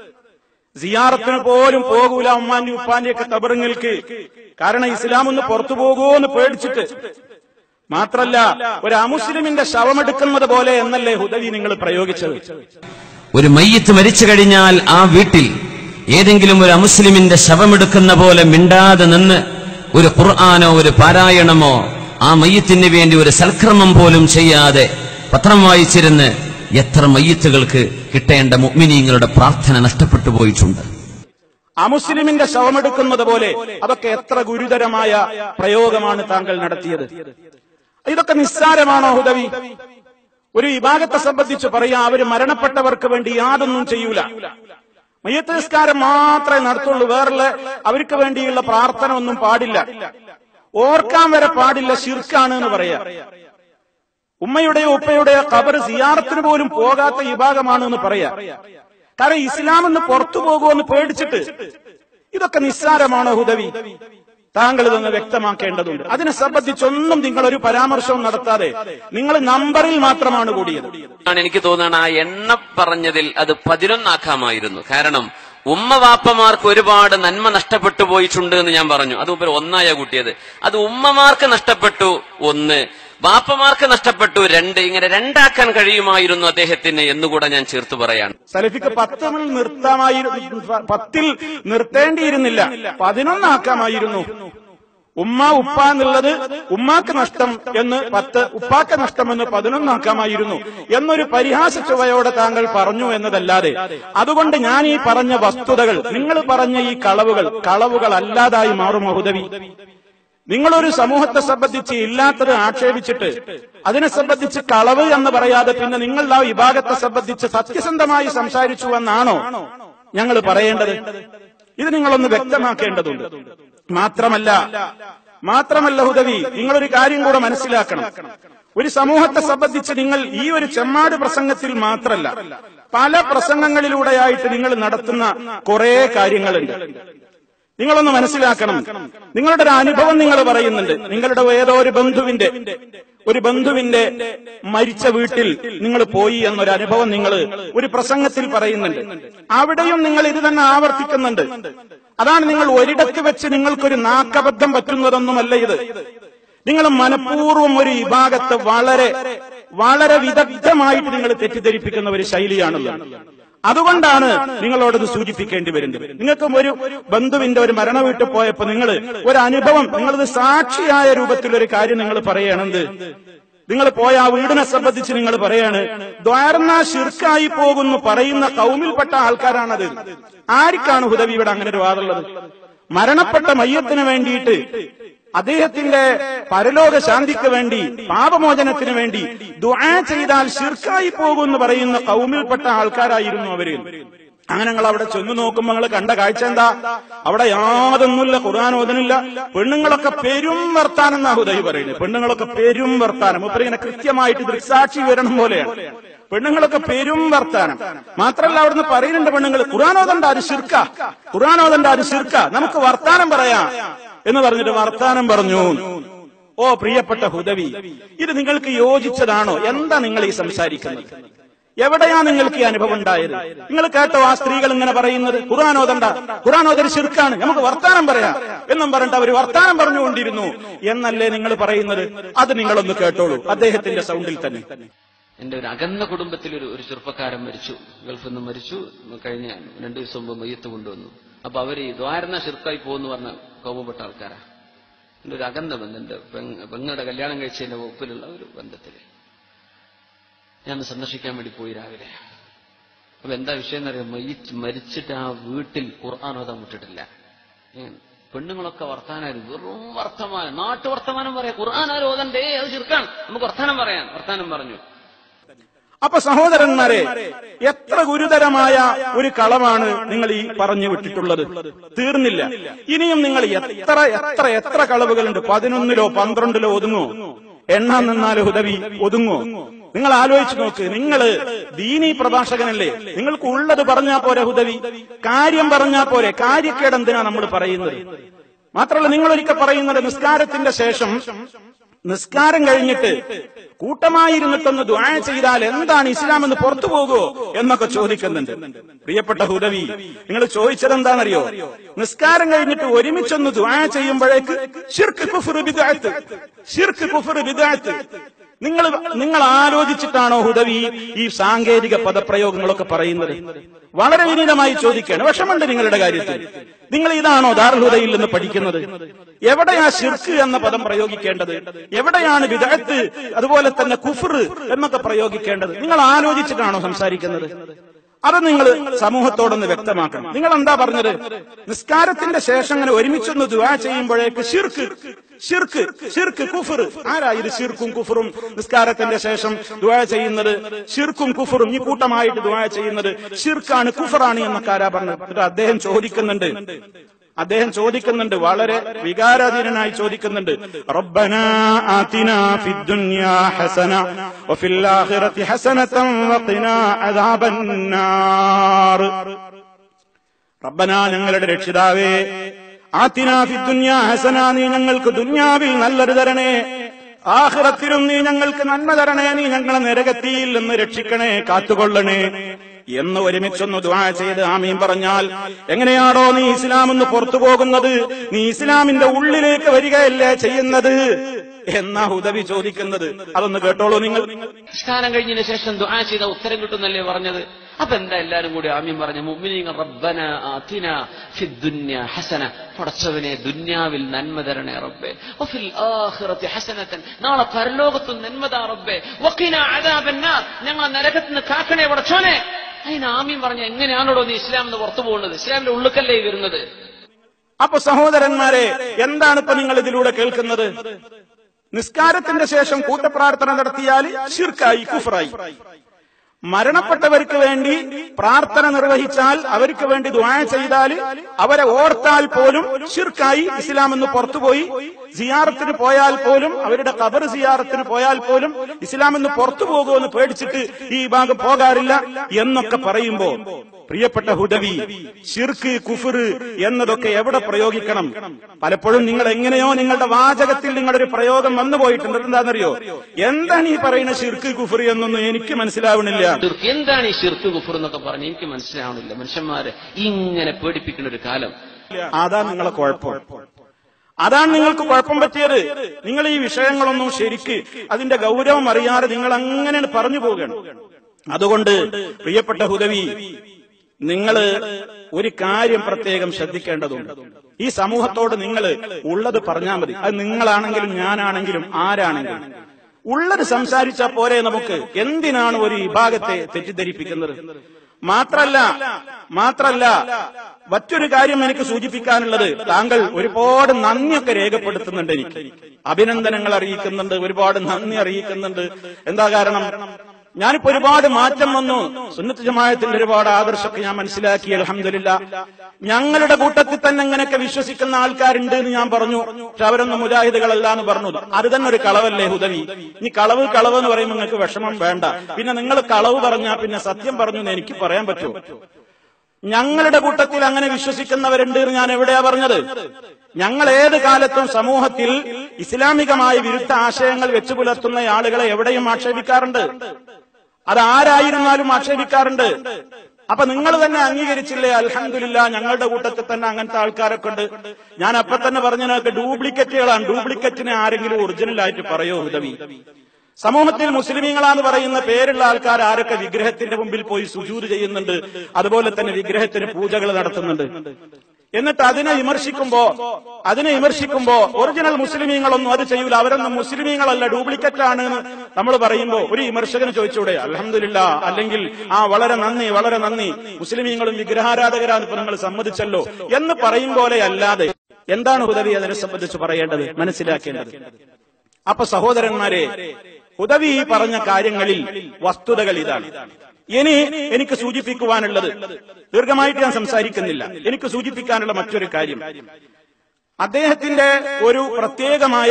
സിയാറത്തിന് പോലും പോകൂല ഉമ്മാന്റെ ഉപ്പാന്റെ ഒക്കെ തബറുങ്ങൾക്ക് കാരണം ഇസ്ലാം ഒന്ന് പുറത്തു പോകുമോ എന്ന് പേടിച്ചിട്ട് മാത്രല്ല ഒരു അമുസ്ലിമിന്റെ ശവമെടുക്കുന്നത് പോലെ എന്നല്ലേ ഹുദവി നിങ്ങൾ പ്രയോഗിച്ചത് ഒരു മയ്യത്ത് മരിച്ചു കഴിഞ്ഞാൽ ആ വീട്ടിൽ ഏതെങ്കിലും ഒരു അമുസ്ലിമിന്റെ ശവമെടുക്കുന്ന പോലെ മിണ്ടാതെ നിന്ന് ഒരു ഖുർആാനോ ഒരു പാരായണമോ ആ മയ്യത്തിന് വേണ്ടി ഒരു സൽക്രമം പോലും ചെയ്യാതെ പത്രം വായിച്ചിരുന്ന് എത്ര മയ്യത്തുകൾക്ക് കിട്ടേണ്ട മുഅ്മിനീങ്ങളുടെ പ്രാർത്ഥന നഷ്ടപ്പെട്ടു പോയിട്ടുണ്ട് അമുസ്ലിമിന്റെ ശവമെടുക്കുന്നത് പോലെ അതൊക്കെ എത്ര ഗുരുതരമായ പ്രയോഗമാണ് താങ്കൾ നടത്തിയത് ഇതൊക്കെ നിസ്സാരമാണോ ഹുദവി ഒരു വിഭാഗത്തെ സംബന്ധിച്ച് പറയാ അവര് മരണപ്പെട്ടവർക്ക് വേണ്ടി യാതൊന്നും ചെയ്യൂല മയ്യത്ത് നിസ്കാരം മാത്രമേ നടത്തുള്ളൂ വേറെ അവർക്ക് വേണ്ടിയുള്ള പ്രാർത്ഥന ഒന്നും പാടില്ല ഓർക്കാൻ വരെ പാടില്ല ശിർക്കാണ് എന്ന് പറയാ ഉമ്മയുടെയോ ഉപ്പയുടെയോ കബർ സിയാറത്തിന് പോലും പോകാത്ത വിഭാഗമാണ് എന്ന് പറയാ കാരണം ഇസ്ലാം എന്ന് പുറത്തു പോകുമെന്ന് പേടിച്ചിട്ട് ഇതൊക്കെ നിസ്സാരമാണോ ഹുദവി താങ്കൾ ഇതൊന്ന് വ്യക്തമാക്കേണ്ടതുണ്ട് അതിനെ സംബന്ധിച്ചൊന്നും നിങ്ങൾ ഒരു പരാമർശവും നടത്താതെ നിങ്ങൾ നമ്പറിൽ മാത്രമാണ് കൂടിയത് ആണ് എനിക്ക് തോന്നുന്നത് ആ എണ്ണ പറഞ്ഞതിൽ അത് പതിനൊന്നാക്കാമായിരുന്നു കാരണം ഉമ്മ വാപ്പമാർക്ക് ഒരുപാട് നന്മ നഷ്ടപ്പെട്ടു പോയിട്ടുണ്ട് എന്ന് ഞാൻ പറഞ്ഞു അത് മുമ്പ് ഒന്നായ കൂട്ടിയത് അത് ഉമ്മമാർക്ക് നഷ്ടപ്പെട്ടു ഒന്ന് വാപ്പമാർക്ക് നഷ്ടപ്പെട്ടു രണ്ട് ഇങ്ങനെ രണ്ടാക്കാൻ കഴിയുമായിരുന്നു അദ്ദേഹത്തിന് എന്നുകൂടെ ഞാൻ ചേർത്ത് പറയാണ് സലഫിക്ക് പത്തിൽ നിർത്താമായിരുന്നു പത്തിൽ നിർത്തേണ്ടിയിരുന്നില്ല പതിനൊന്നാക്കാമായിരുന്നു ഉമ്മ ഉപ്പ എന്നുള്ളത് ഉമ്മാക്ക് നഷ്ടം എന്ന് പത്ത് ഉപ്പാക്ക് നഷ്ടം എന്ന് പതിനൊന്നാക്കാമായിരുന്നു എന്നൊരു പരിഹാസ ചുവയോടെ താങ്കൾ പറഞ്ഞു എന്നതല്ലാതെ അതുകൊണ്ട് ഞാൻ ഈ പറഞ്ഞ വസ്തുതകൾ നിങ്ങൾ പറഞ്ഞ ഈ കളവുകൾ കളവുകൾ അല്ലാതായി മാറും മഹുദവി നിങ്ങളൊരു സമൂഹത്തെ സംബന്ധിച്ച് ഇല്ലാത്തത് ആക്ഷേപിച്ചിട്ട് അതിനെ സംബന്ധിച്ച് കളവ് എന്ന് പറയാതെ പിന്നെ നിങ്ങൾ ആ വിഭാഗത്തെ സംബന്ധിച്ച് സത്യസന്ധമായി സംസാരിച്ചു എന്നാണോ ഞങ്ങൾ പറയേണ്ടത് ഇത് നിങ്ങളൊന്ന് വ്യക്തമാക്കേണ്ടതുണ്ട് മാത്രമല്ല മാത്രമല്ല ഹുദവി നിങ്ങളൊരു കാര്യം കൂടെ മനസ്സിലാക്കണം ഒരു സമൂഹത്തെ സംബന്ധിച്ച് നിങ്ങൾ ഈ ഒരു ചെമ്മാട് പ്രസംഗത്തിൽ മാത്രമല്ല പല പ്രസംഗങ്ങളിലൂടെയായിട്ട് നിങ്ങൾ നടത്തുന്ന കുറെ കാര്യങ്ങളുണ്ട് നിങ്ങളൊന്ന് മനസ്സിലാക്കണം നിങ്ങളുടെ ഒരു അനുഭവം നിങ്ങൾ പറയുന്നുണ്ട് നിങ്ങളുടെ ഏതോ ഒരു ബന്ധുവിന്റെ ഒരു ബന്ധുവിന്റെ മരിച്ച വീട്ടിൽ നിങ്ങൾ പോയി എന്നൊരു അനുഭവം നിങ്ങൾ ഒരു പ്രസംഗത്തിൽ പറയുന്നുണ്ട് അവിടെയും നിങ്ങൾ ഇത് തന്നെ ആവർത്തിക്കുന്നുണ്ട് അതാണ് നിങ്ങൾ ഒരിടത്ത് വെച്ച് നിങ്ങൾക്കൊരു നാക്കബദ്ധം പറ്റുന്നതൊന്നുമല്ല ഇത് നിങ്ങൾ മനഃപൂർവ്വം ഒരു വിഭാഗത്തെ വളരെ വളരെ വിദഗ്ധമായിട്ട് നിങ്ങൾ തെറ്റിദ്ധരിപ്പിക്കുന്ന ഒരു ശൈലിയാണുള്ളത് അതുകൊണ്ടാണ് നിങ്ങളോടത് സൂചിപ്പിക്കേണ്ടി വരുന്നത് നിങ്ങൾക്കും ഒരു ബന്ധുവിന്റെ ഒരു മരണ വീട്ടിൽ പോയപ്പോ നിങ്ങൾ ഒരു അനുഭവം നിങ്ങളത് സാക്ഷിയായ രൂപത്തിൽ ഒരു കാര്യം നിങ്ങൾ പറയണത് നിങ്ങൾ പോയ ആ വീടിനെ സംബന്ധിച്ച് നിങ്ങൾ പറയാണ് ദ്വാരന്ന ശിർക്കായി പോകുന്നു പറയുന്ന കൗമിൽപ്പെട്ട ആൾക്കാരാണത് ആർക്കാണ് ഹുദവി ഇവിടെ അങ്ങനെ ഒരു വാദമുള്ളത് മരണപ്പെട്ട മയ്യത്തിന് വേണ്ടിയിട്ട് അദ്ദേഹത്തിന്റെ പരലോക ശാന്തിക്ക് വേണ്ടി പാപമോചനത്തിന് വേണ്ടി ദുആ ചെയ്താൽ ഷിർക്കായി പോകുമെന്ന് പറയുന്ന കൗമിൽപ്പെട്ട ആൾക്കാരായിരുന്നു അവര് അങ്ങനെ ഞങ്ങൾ അവിടെ ചെന്നു നോക്കുമ്പോൾ നിങ്ങൾ കണ്ട കാഴ്ച എന്താ അവിടെ യാതൊന്നുമില്ല ഖുർആാനോദനില്ല പെണ്ണുങ്ങളൊക്കെ പെരും വർത്താനം എന്നാ ഹുദൈ പറയുന്നത് പെണ്ണുങ്ങളൊക്കെ പെരും വർത്താനം മുപ്പര് ഇങ്ങനെ കൃത്യമായിട്ട് ദൃക്സാക്ഷി വരണം പോലെയാണ് പെണ്ണുങ്ങളൊക്കെ പെരും വർത്താനം മാത്രല്ല അവിടുന്ന് പറയുന്നുണ്ട് പെണ്ണുങ്ങൾ ഖുർആാനോദണ്ട അത് ശിർക്ക ഖുർആാനോദണ്ട അത് ശിർക്ക നമുക്ക് വർത്താനം പറയാം എന്ന് പറഞ്ഞിട്ട് വർത്താനം പറഞ്ഞു ഓ പ്രിയപ്പെട്ട ഹുദവി ഇത് നിങ്ങൾക്ക് യോജിച്ചതാണോ എന്താ നിങ്ങൾ ഈ സംസാരിക്കുന്നത് എവിടെയാ നിങ്ങൾക്ക് ഈ അനുഭവം ഉണ്ടായത് നിങ്ങൾ കേട്ടോ ആ സ്ത്രീകൾ ഇങ്ങനെ പറയുന്നത് ഖുറാനോദണ്ട ഖുറാനോദര് ശിർക്കാണ് നമുക്ക് വർത്താനം പറയാം എന്നും പറഞ്ഞിട്ട് അവർ വർത്താനം പറഞ്ഞുകൊണ്ടിരുന്നു എന്നല്ലേ നിങ്ങൾ പറയുന്നത് അത് നിങ്ങളൊന്ന് കേട്ടോളൂ അദ്ദേഹത്തിന്റെ സൗണ്ടിൽ തന്നെ എന്റെ ഒരു അകന്ന കുടുംബത്തിൽ ഒരു ഒരു ചെറുപ്പക്കാരൻ മരിച്ചു ഗൾഫിൽ നിന്ന് മരിച്ചു കഴിഞ്ഞ രണ്ടു ദിവസം മുമ്പ് മയ്യത്ത് കൊണ്ടുവന്നു അപ്പൊ അവര് ഈ ദ്വാരന ഷിർക്കായി പോകുന്നു പറഞ്ഞ കോപപ്പെട്ട ആൾക്കാരാ എന്റെ ഒരു അകന്ന ബന്ധം എന്റെ പെങ്ങ- പെങ്ങളുടെ കല്യാണം കഴിച്ചതിന്റെ വകുപ്പിലുള്ള ഒരു ബന്ധത്തില് ഞാൻ സന്ദർശിക്കാൻ വേണ്ടി പോയി രാവിലെ അപ്പൊ എന്താ വിഷയം എന്നറിയാം മയ്യത്ത് മരിച്ചിട്ട് ആ വീട്ടിൽ ഖുർആൻ ഓതാൻ വിട്ടിട്ടില്ല ഏ, പെണ്ണുങ്ങളൊക്കെ വർത്താനായിരുന്നു വെറും വർത്തമാനം നാട്ടു വർത്തമാനം പറയാം ഖുർആൻ ആരും ഓതണ്ടേ അത് ചെറുക്കാണ് നമുക്ക് വർത്താനം പറയാം വർത്താനം പറഞ്ഞു അപ്പൊ സഹോദരന്മാരെ എത്ര ഗുരുതരമായ ഒരു കളവാണ് നിങ്ങൾ ഈ പറഞ്ഞു വിട്ടിട്ടുള്ളത് തീർന്നില്ല ഇനിയും നിങ്ങൾ എത്ര എത്ര എത്ര കളവുകളുണ്ട് പതിനൊന്നിലോ പന്ത്രണ്ടിലോ ഒതുങ്ങോ എണ്ണ നിന്നാലോ ഉദവി ഒതുങ്ങോ നിങ്ങൾ ആലോചിച്ച് നോക്ക് നിങ്ങള് ദീനീ പ്രഭാഷകനല്ലേ നിങ്ങൾക്ക് ഉള്ളത് പറഞ്ഞാ പോരെ ഹുദവി കാര്യം പറഞ്ഞാ പോരെ കാര്യക്കേട് എന്തിനാ നമ്മൾ പറയുന്നത് മാത്രമല്ല നിങ്ങൾ ഒരിക്കൽ പറയുന്നത് നിസ്കാരത്തിന്റെ ശേഷം നിസ്കാരം കഴിഞ്ഞിട്ട് കൂട്ടമായിരുന്നിട്ടൊന്ന് ദ്വായ ചെയ്താൽ എന്താണ് ഇസ്ലാം എന്ന് പുറത്തു പോകുമോ എന്നൊക്കെ ചോദിക്കുന്നുണ്ട് പ്രിയപ്പെട്ട ഹുദവി നിങ്ങൾ ചോദിച്ചത് എന്താണെന്നറിയോ നിസ്കാരം കഴിഞ്ഞിട്ട് ഒരുമിച്ചൊന്ന് ദ്വായ ചെയ്യുമ്പോഴേക്ക് ഷിർക്ക് കുഫർ ബിദാത്ത് ഷിർക്ക് കുഫർ ബിദാത്ത് നിങ്ങൾ നിങ്ങൾ ആലോചിച്ചിട്ടാണോ ഹുദവി ഈ സാങ്കേതിക പദപ്രയോഗങ്ങളൊക്കെ പറയുന്നത് വളരെ വിനീതമായി ചോദിക്കുകയാണ് വിഷമുണ്ട് നിങ്ങളുടെ കാര്യത്തിൽ നിങ്ങൾ ഇതാണോ ദാർഹുദയിൽ നിന്ന് പഠിക്കുന്നത് എവിടെയാ ഷിർക്ക് എന്ന പദം പ്രയോഗിക്കേണ്ടത് എവിടെയാണ് വിദഗ്ധത്ത് അതുപോലെ തന്നെ കുഫർ എന്നൊക്കെ പ്രയോഗിക്കേണ്ടത് നിങ്ങൾ ആലോചിച്ചിട്ടാണോ സംസാരിക്കുന്നത് അത് നിങ്ങൾ സമൂഹത്തോടൊന്ന് വ്യക്തമാക്കണം നിങ്ങൾ എന്താ പറഞ്ഞത് നിസ്കാരത്തിന്റെ ശേഷം അങ്ങനെ ഒരുമിച്ചൊന്ന് ദുആ ചെയ്യുമ്പോഴേക്ക് ഷിർക്ക് ഷിർക്ക് ഷിർക്ക് കുഫർ ആരാ ഇത് ഷിർക്കും കുഫറും നിസ്കാരത്തിന്റെ ശേഷം ദുആ ചെയ്യുന്നത് ഷിർക്കും കുഫറും ഈ കൂട്ടമായിട്ട് ദുആ ചെയ്യുന്നത് ഷിർക്കാണ് കുഫറാണ് എന്നൊക്കെ ആരാ പറഞ്ഞത് എന്നിട്ട് അദ്ദേഹം ചോദിക്കുന്നുണ്ട് അദ്ദേഹം ചോദിക്കുന്നുണ്ട് വളരെ വികാരാധീനനായി ചോദിക്കുന്നുണ്ട് റബ്ബന ആതിന ഫിദ്ദുനിയാ ഹസന വഫിൽ ആഖിറതി ഹസനതൻ വഖിനാ അദാബന്നാർ റബ്ബന ഞങ്ങളുടെ രക്ഷിതാവേ ആതിന ഫിദ്ദുനിയാ ഹസന നീ ഞങ്ങൾക്ക് ദുനിയാവിൽ നല്ലൊരു തരണേ ആഖിറത്തിലും നീ ഞങ്ങൾക്ക് നന്മ തരണേ നീ ഞങ്ങളെ നരകത്തിയിൽ നിന്ന് രക്ഷിക്കണേ കാത്തുകൊള്ളണേ എന്ന് ഒരുമിച്ചൊന്ന് ദുആ ചെയ്ത് ആമീൻ പറഞ്ഞാൽ എങ്ങനെയാണോ നീ ഇസ്ലാം എന്ന് പുറത്തു പോകുന്നത് നീ ഇസ്ലാമിന്റെ ഉള്ളിലേക്ക് വരികയല്ലേ ചെയ്യുന്നത് എന്നാ ഹുദവി ചോദിക്കുന്നത് അതൊന്ന് കേട്ടോളൂ നിങ്ങൾ നിസ്കാരം കഴിഞ്ഞതിന് ശേഷം ദുആ ചെയ്ത ഉത്തരം കിട്ടുന്നല്ലേ പറഞ്ഞത് അപ്പൊ എന്താ എല്ലാരും കൂടി ആമീൻ പറഞ്ഞു മുഅ്മിനീങ്ങൾ റബ്ബന ആതിന ഫിദ്ദുന്യ ഹസന പടച്ചവനെ ദുന്യാവിൽ നന്മ തരണേ റബ്ബേ വഫിൽ ആഖിറതി ഹസനതൻ നാളെ പരലോകത്തും നന്മതാ റബ്ബേ വഖിന അദാബന്നാർ ഞങ്ങളെ നരകത്തിൽ നിന്ന് കാക്കണേ പടച്ചോനെ അതിന് ആമീൻ പറഞ്ഞ എങ്ങനെയാണോ നീ ഇസ്ലാം എന്ന് പുറത്തു പോകുന്നത് ഇസ്ലാമിന്റെ ഉള്ളുക്കല്ലേ ഈ വരുന്നത് അപ്പൊ സഹോദരന്മാരെ എന്താണ് ഇപ്പൊ നിങ്ങൾ ഇതിലൂടെ കേൾക്കുന്നത് നിസ്കാരത്തിന്റെ ശേഷം കൂട്ടപ്രാർത്ഥന നടത്തിയാൽ ഷിർക്കായി കുഫറായി മരണപ്പെട്ടവർക്ക് വേണ്ടി പ്രാർത്ഥന നിർവഹിച്ചാൽ അവർക്ക് വേണ്ടി ദുആ ചെയ്താൽ അവരെ ഓർത്താൽ പോലും ഷിർക്കായി ഇസ്ലാം എന്ന് പുറത്തുപോയി സിയാറത്തിന് പോയാൽ പോലും അവരുടെ ഖബർ സിയാറത്തിന് പോയാൽ പോലും ഇസ്ലാം എന്ന് പുറത്തു പോകുമെന്ന് പേടിച്ചിട്ട് ഈ ഭാഗം പോകാറില്ല എന്നൊക്കെ പറയുമ്പോ പ്രിയപ്പെട്ട ഹുദവി ഷിർക്ക് കുഫർ എന്നതൊക്കെ എവിടെ പ്രയോഗിക്കണം പലപ്പോഴും നിങ്ങൾ എങ്ങനെയോ നിങ്ങളുടെ വാചകത്തിൽ നിങ്ങളുടെ ഒരു പ്രയോഗം വന്നു പോയിട്ടുണ്ട് എന്താണെന്നറിയോ എന്താണ് ഈ പറയുന്ന ഷിർക്ക് കുഫർ എന്നൊന്നും എനിക്ക് മനസ്സിലാവണില്ല ഷിർക്ക് എന്താണ് ഈ ഷിർക്ക് കുഫർ എന്നൊക്കെ പറഞ്ഞ് എനിക്ക് മനസ്സിലാവണില്ല മനുഷ്യന്മാരെ ഇങ്ങനെ പേടിപ്പിക്കുന്ന ഒരു കാലം അതാ നിങ്ങളെ കുഴപ്പം അതാണ് നിങ്ങൾക്ക് കുഴപ്പം പറ്റിയത് നിങ്ങൾ ഈ വിഷയങ്ങളൊന്നും ശരിക്ക് അതിന്റെ ഗൗരവം അറിയാതെ നിങ്ങൾ അങ്ങനെ പറഞ്ഞു പോവുകയാണ് അതുകൊണ്ട് പ്രിയപ്പെട്ട ഹുദവി നിങ്ങള് ഒരു കാര്യം പ്രത്യേകം ശ്രദ്ധിക്കേണ്ടതുണ്ട് ഈ സമൂഹത്തോട് നിങ്ങൾ ഉള്ളത് പറഞ്ഞാൽ മതി അത് നിങ്ങളാണെങ്കിലും ഞാനാണെങ്കിലും ആരാണെങ്കിലും ഉള്ളത് സംസാരിച്ചാൽ പോരെ നമുക്ക് എന്തിനാണ് ഒരു വിഭാഗത്തെ തെറ്റിദ്ധരിപ്പിക്കുന്നത് മാത്രല്ല മാത്രല്ല മറ്റൊരു കാര്യം എനിക്ക് സൂചിപ്പിക്കാനുള്ളത് താങ്കൾ ഒരുപാട് നന്ദിയൊക്കെ രേഖപ്പെടുത്തുന്നുണ്ട് എനിക്ക് അഭിനന്ദനങ്ങൾ അറിയിക്കുന്നുണ്ട് ഒരുപാട് നന്ദി അറിയിക്കുന്നുണ്ട് എന്താ കാരണം ഞാനിപ്പോ ഒരുപാട് മാറ്റം വന്നു സുന്നത്ത് ജമായത്തിന്റെ ഒരുപാട് ആദർശമൊക്കെ ഞാൻ മനസ്സിലാക്കി അലഹമില്ല ഞങ്ങളുടെ കൂട്ടത്തിൽ തന്നെ ഇങ്ങനെയൊക്കെ വിശ്വസിക്കുന്ന ആൾക്കാരുണ്ട് എന്ന് ഞാൻ പറഞ്ഞു പക്ഷെ അവരൊന്നും മുജാഹിദുകളല്ല എന്ന് പറഞ്ഞു അത് തന്നെ ഒരു കളവല്ലേ ഹുദവി ഇനി കളവ് കളവ് എന്ന് പറയുമ്പോൾ നിങ്ങൾക്ക് വിഷമം വേണ്ട പിന്നെ നിങ്ങൾ കളവ് പറഞ്ഞാൽ പിന്നെ സത്യം പറഞ്ഞു എന്ന് എനിക്ക് പറയാൻ പറ്റുമോ ഞങ്ങളുടെ കൂട്ടത്തിൽ അങ്ങനെ വിശ്വസിക്കുന്നവരുണ്ട് എന്ന് ഞാൻ എവിടെയാ പറഞ്ഞത് ഞങ്ങൾ ഏത് കാലത്തും സമൂഹത്തിൽ ഇസ്ലാമികമായ വിരുദ്ധ ആശയങ്ങൾ വെച്ചു പുലർത്തുന്ന ആളുകളെ എവിടെയും ആക്ഷേപിക്കാറുണ്ട് അത് ആരായിരുന്നാലും ആക്ഷേപിക്കാറുണ്ട് അപ്പൊ നിങ്ങൾ തന്നെ അംഗീകരിച്ചില്ലേ അൽഹംദുലില്ല ഞങ്ങളുടെ കൂട്ടത്തിൽ തന്നെ അങ്ങനത്തെ ആൾക്കാരൊക്കെ ഉണ്ട് ഞാൻ അപ്പൊ തന്നെ പറഞ്ഞതിനൊക്കെ ഡ്യൂപ്ലിക്കറ്റുകളാണ് ഡ്യൂപ്ലിക്കറ്റിനെ ആരെങ്കിലും ഒറിജിനൽ ആയിട്ട് പറയോ ഉദവി സമൂഹത്തിൽ മുസ്ലിമീങ്ങളാന്ന് പറയുന്ന പേരുള്ള ആൾക്കാർ ആരൊക്കെ വിഗ്രഹത്തിന്റെ മുമ്പിൽ പോയി സുജൂര് ചെയ്യുന്നുണ്ട് അതുപോലെ തന്നെ വിഗ്രഹത്തിന് പൂജകൾ നടത്തുന്നുണ്ട് എന്നിട്ട് അതിനെ വിമർശിക്കുമ്പോ അതിനെ വിമർശിക്കുമ്പോ ഒറിജിനൽ മുസ്ലിമീങ്ങളൊന്നും അത് ചെയ്യൂല അവരൊന്നും മുസ്ലിമീങ്ങളല്ല ഡ്യൂപ്ലിക്കറ്റ് ആണ് എന്ന് നമ്മൾ പറയുമ്പോ ഒരു വിമർശകന് ചോദിച്ചൂടെ അലഹമില്ല അല്ലെങ്കിൽ ആ വളരെ നന്ദി വളരെ നന്ദി മുസ്ലിമീങ്ങളും വിഗ്രഹാരാധകരാണ് ഇപ്പൊ നിങ്ങൾ സമ്മതിച്ചല്ലോ എന്ന് പറയും പോലെ അല്ലാതെ എന്താണ് ഉദവി അതിനെ സംബന്ധിച്ച് പറയേണ്ടത് മനസ്സിലാക്കേണ്ടത് അപ്പൊ സഹോദരന്മാരെ ഹുദവി ഈ പറഞ്ഞ കാര്യങ്ങളിൽ വസ്തുതകൾ ഇതാണ് ഇനി എനിക്ക് സൂചിപ്പിക്കുവാനുള്ളത് ദീർഘമായിട്ട് ഞാൻ സംസാരിക്കുന്നില്ല എനിക്ക് സൂചിപ്പിക്കാനുള്ള മറ്റൊരു കാര്യം അദ്ദേഹത്തിന്റെ ഒരു പ്രത്യേകമായ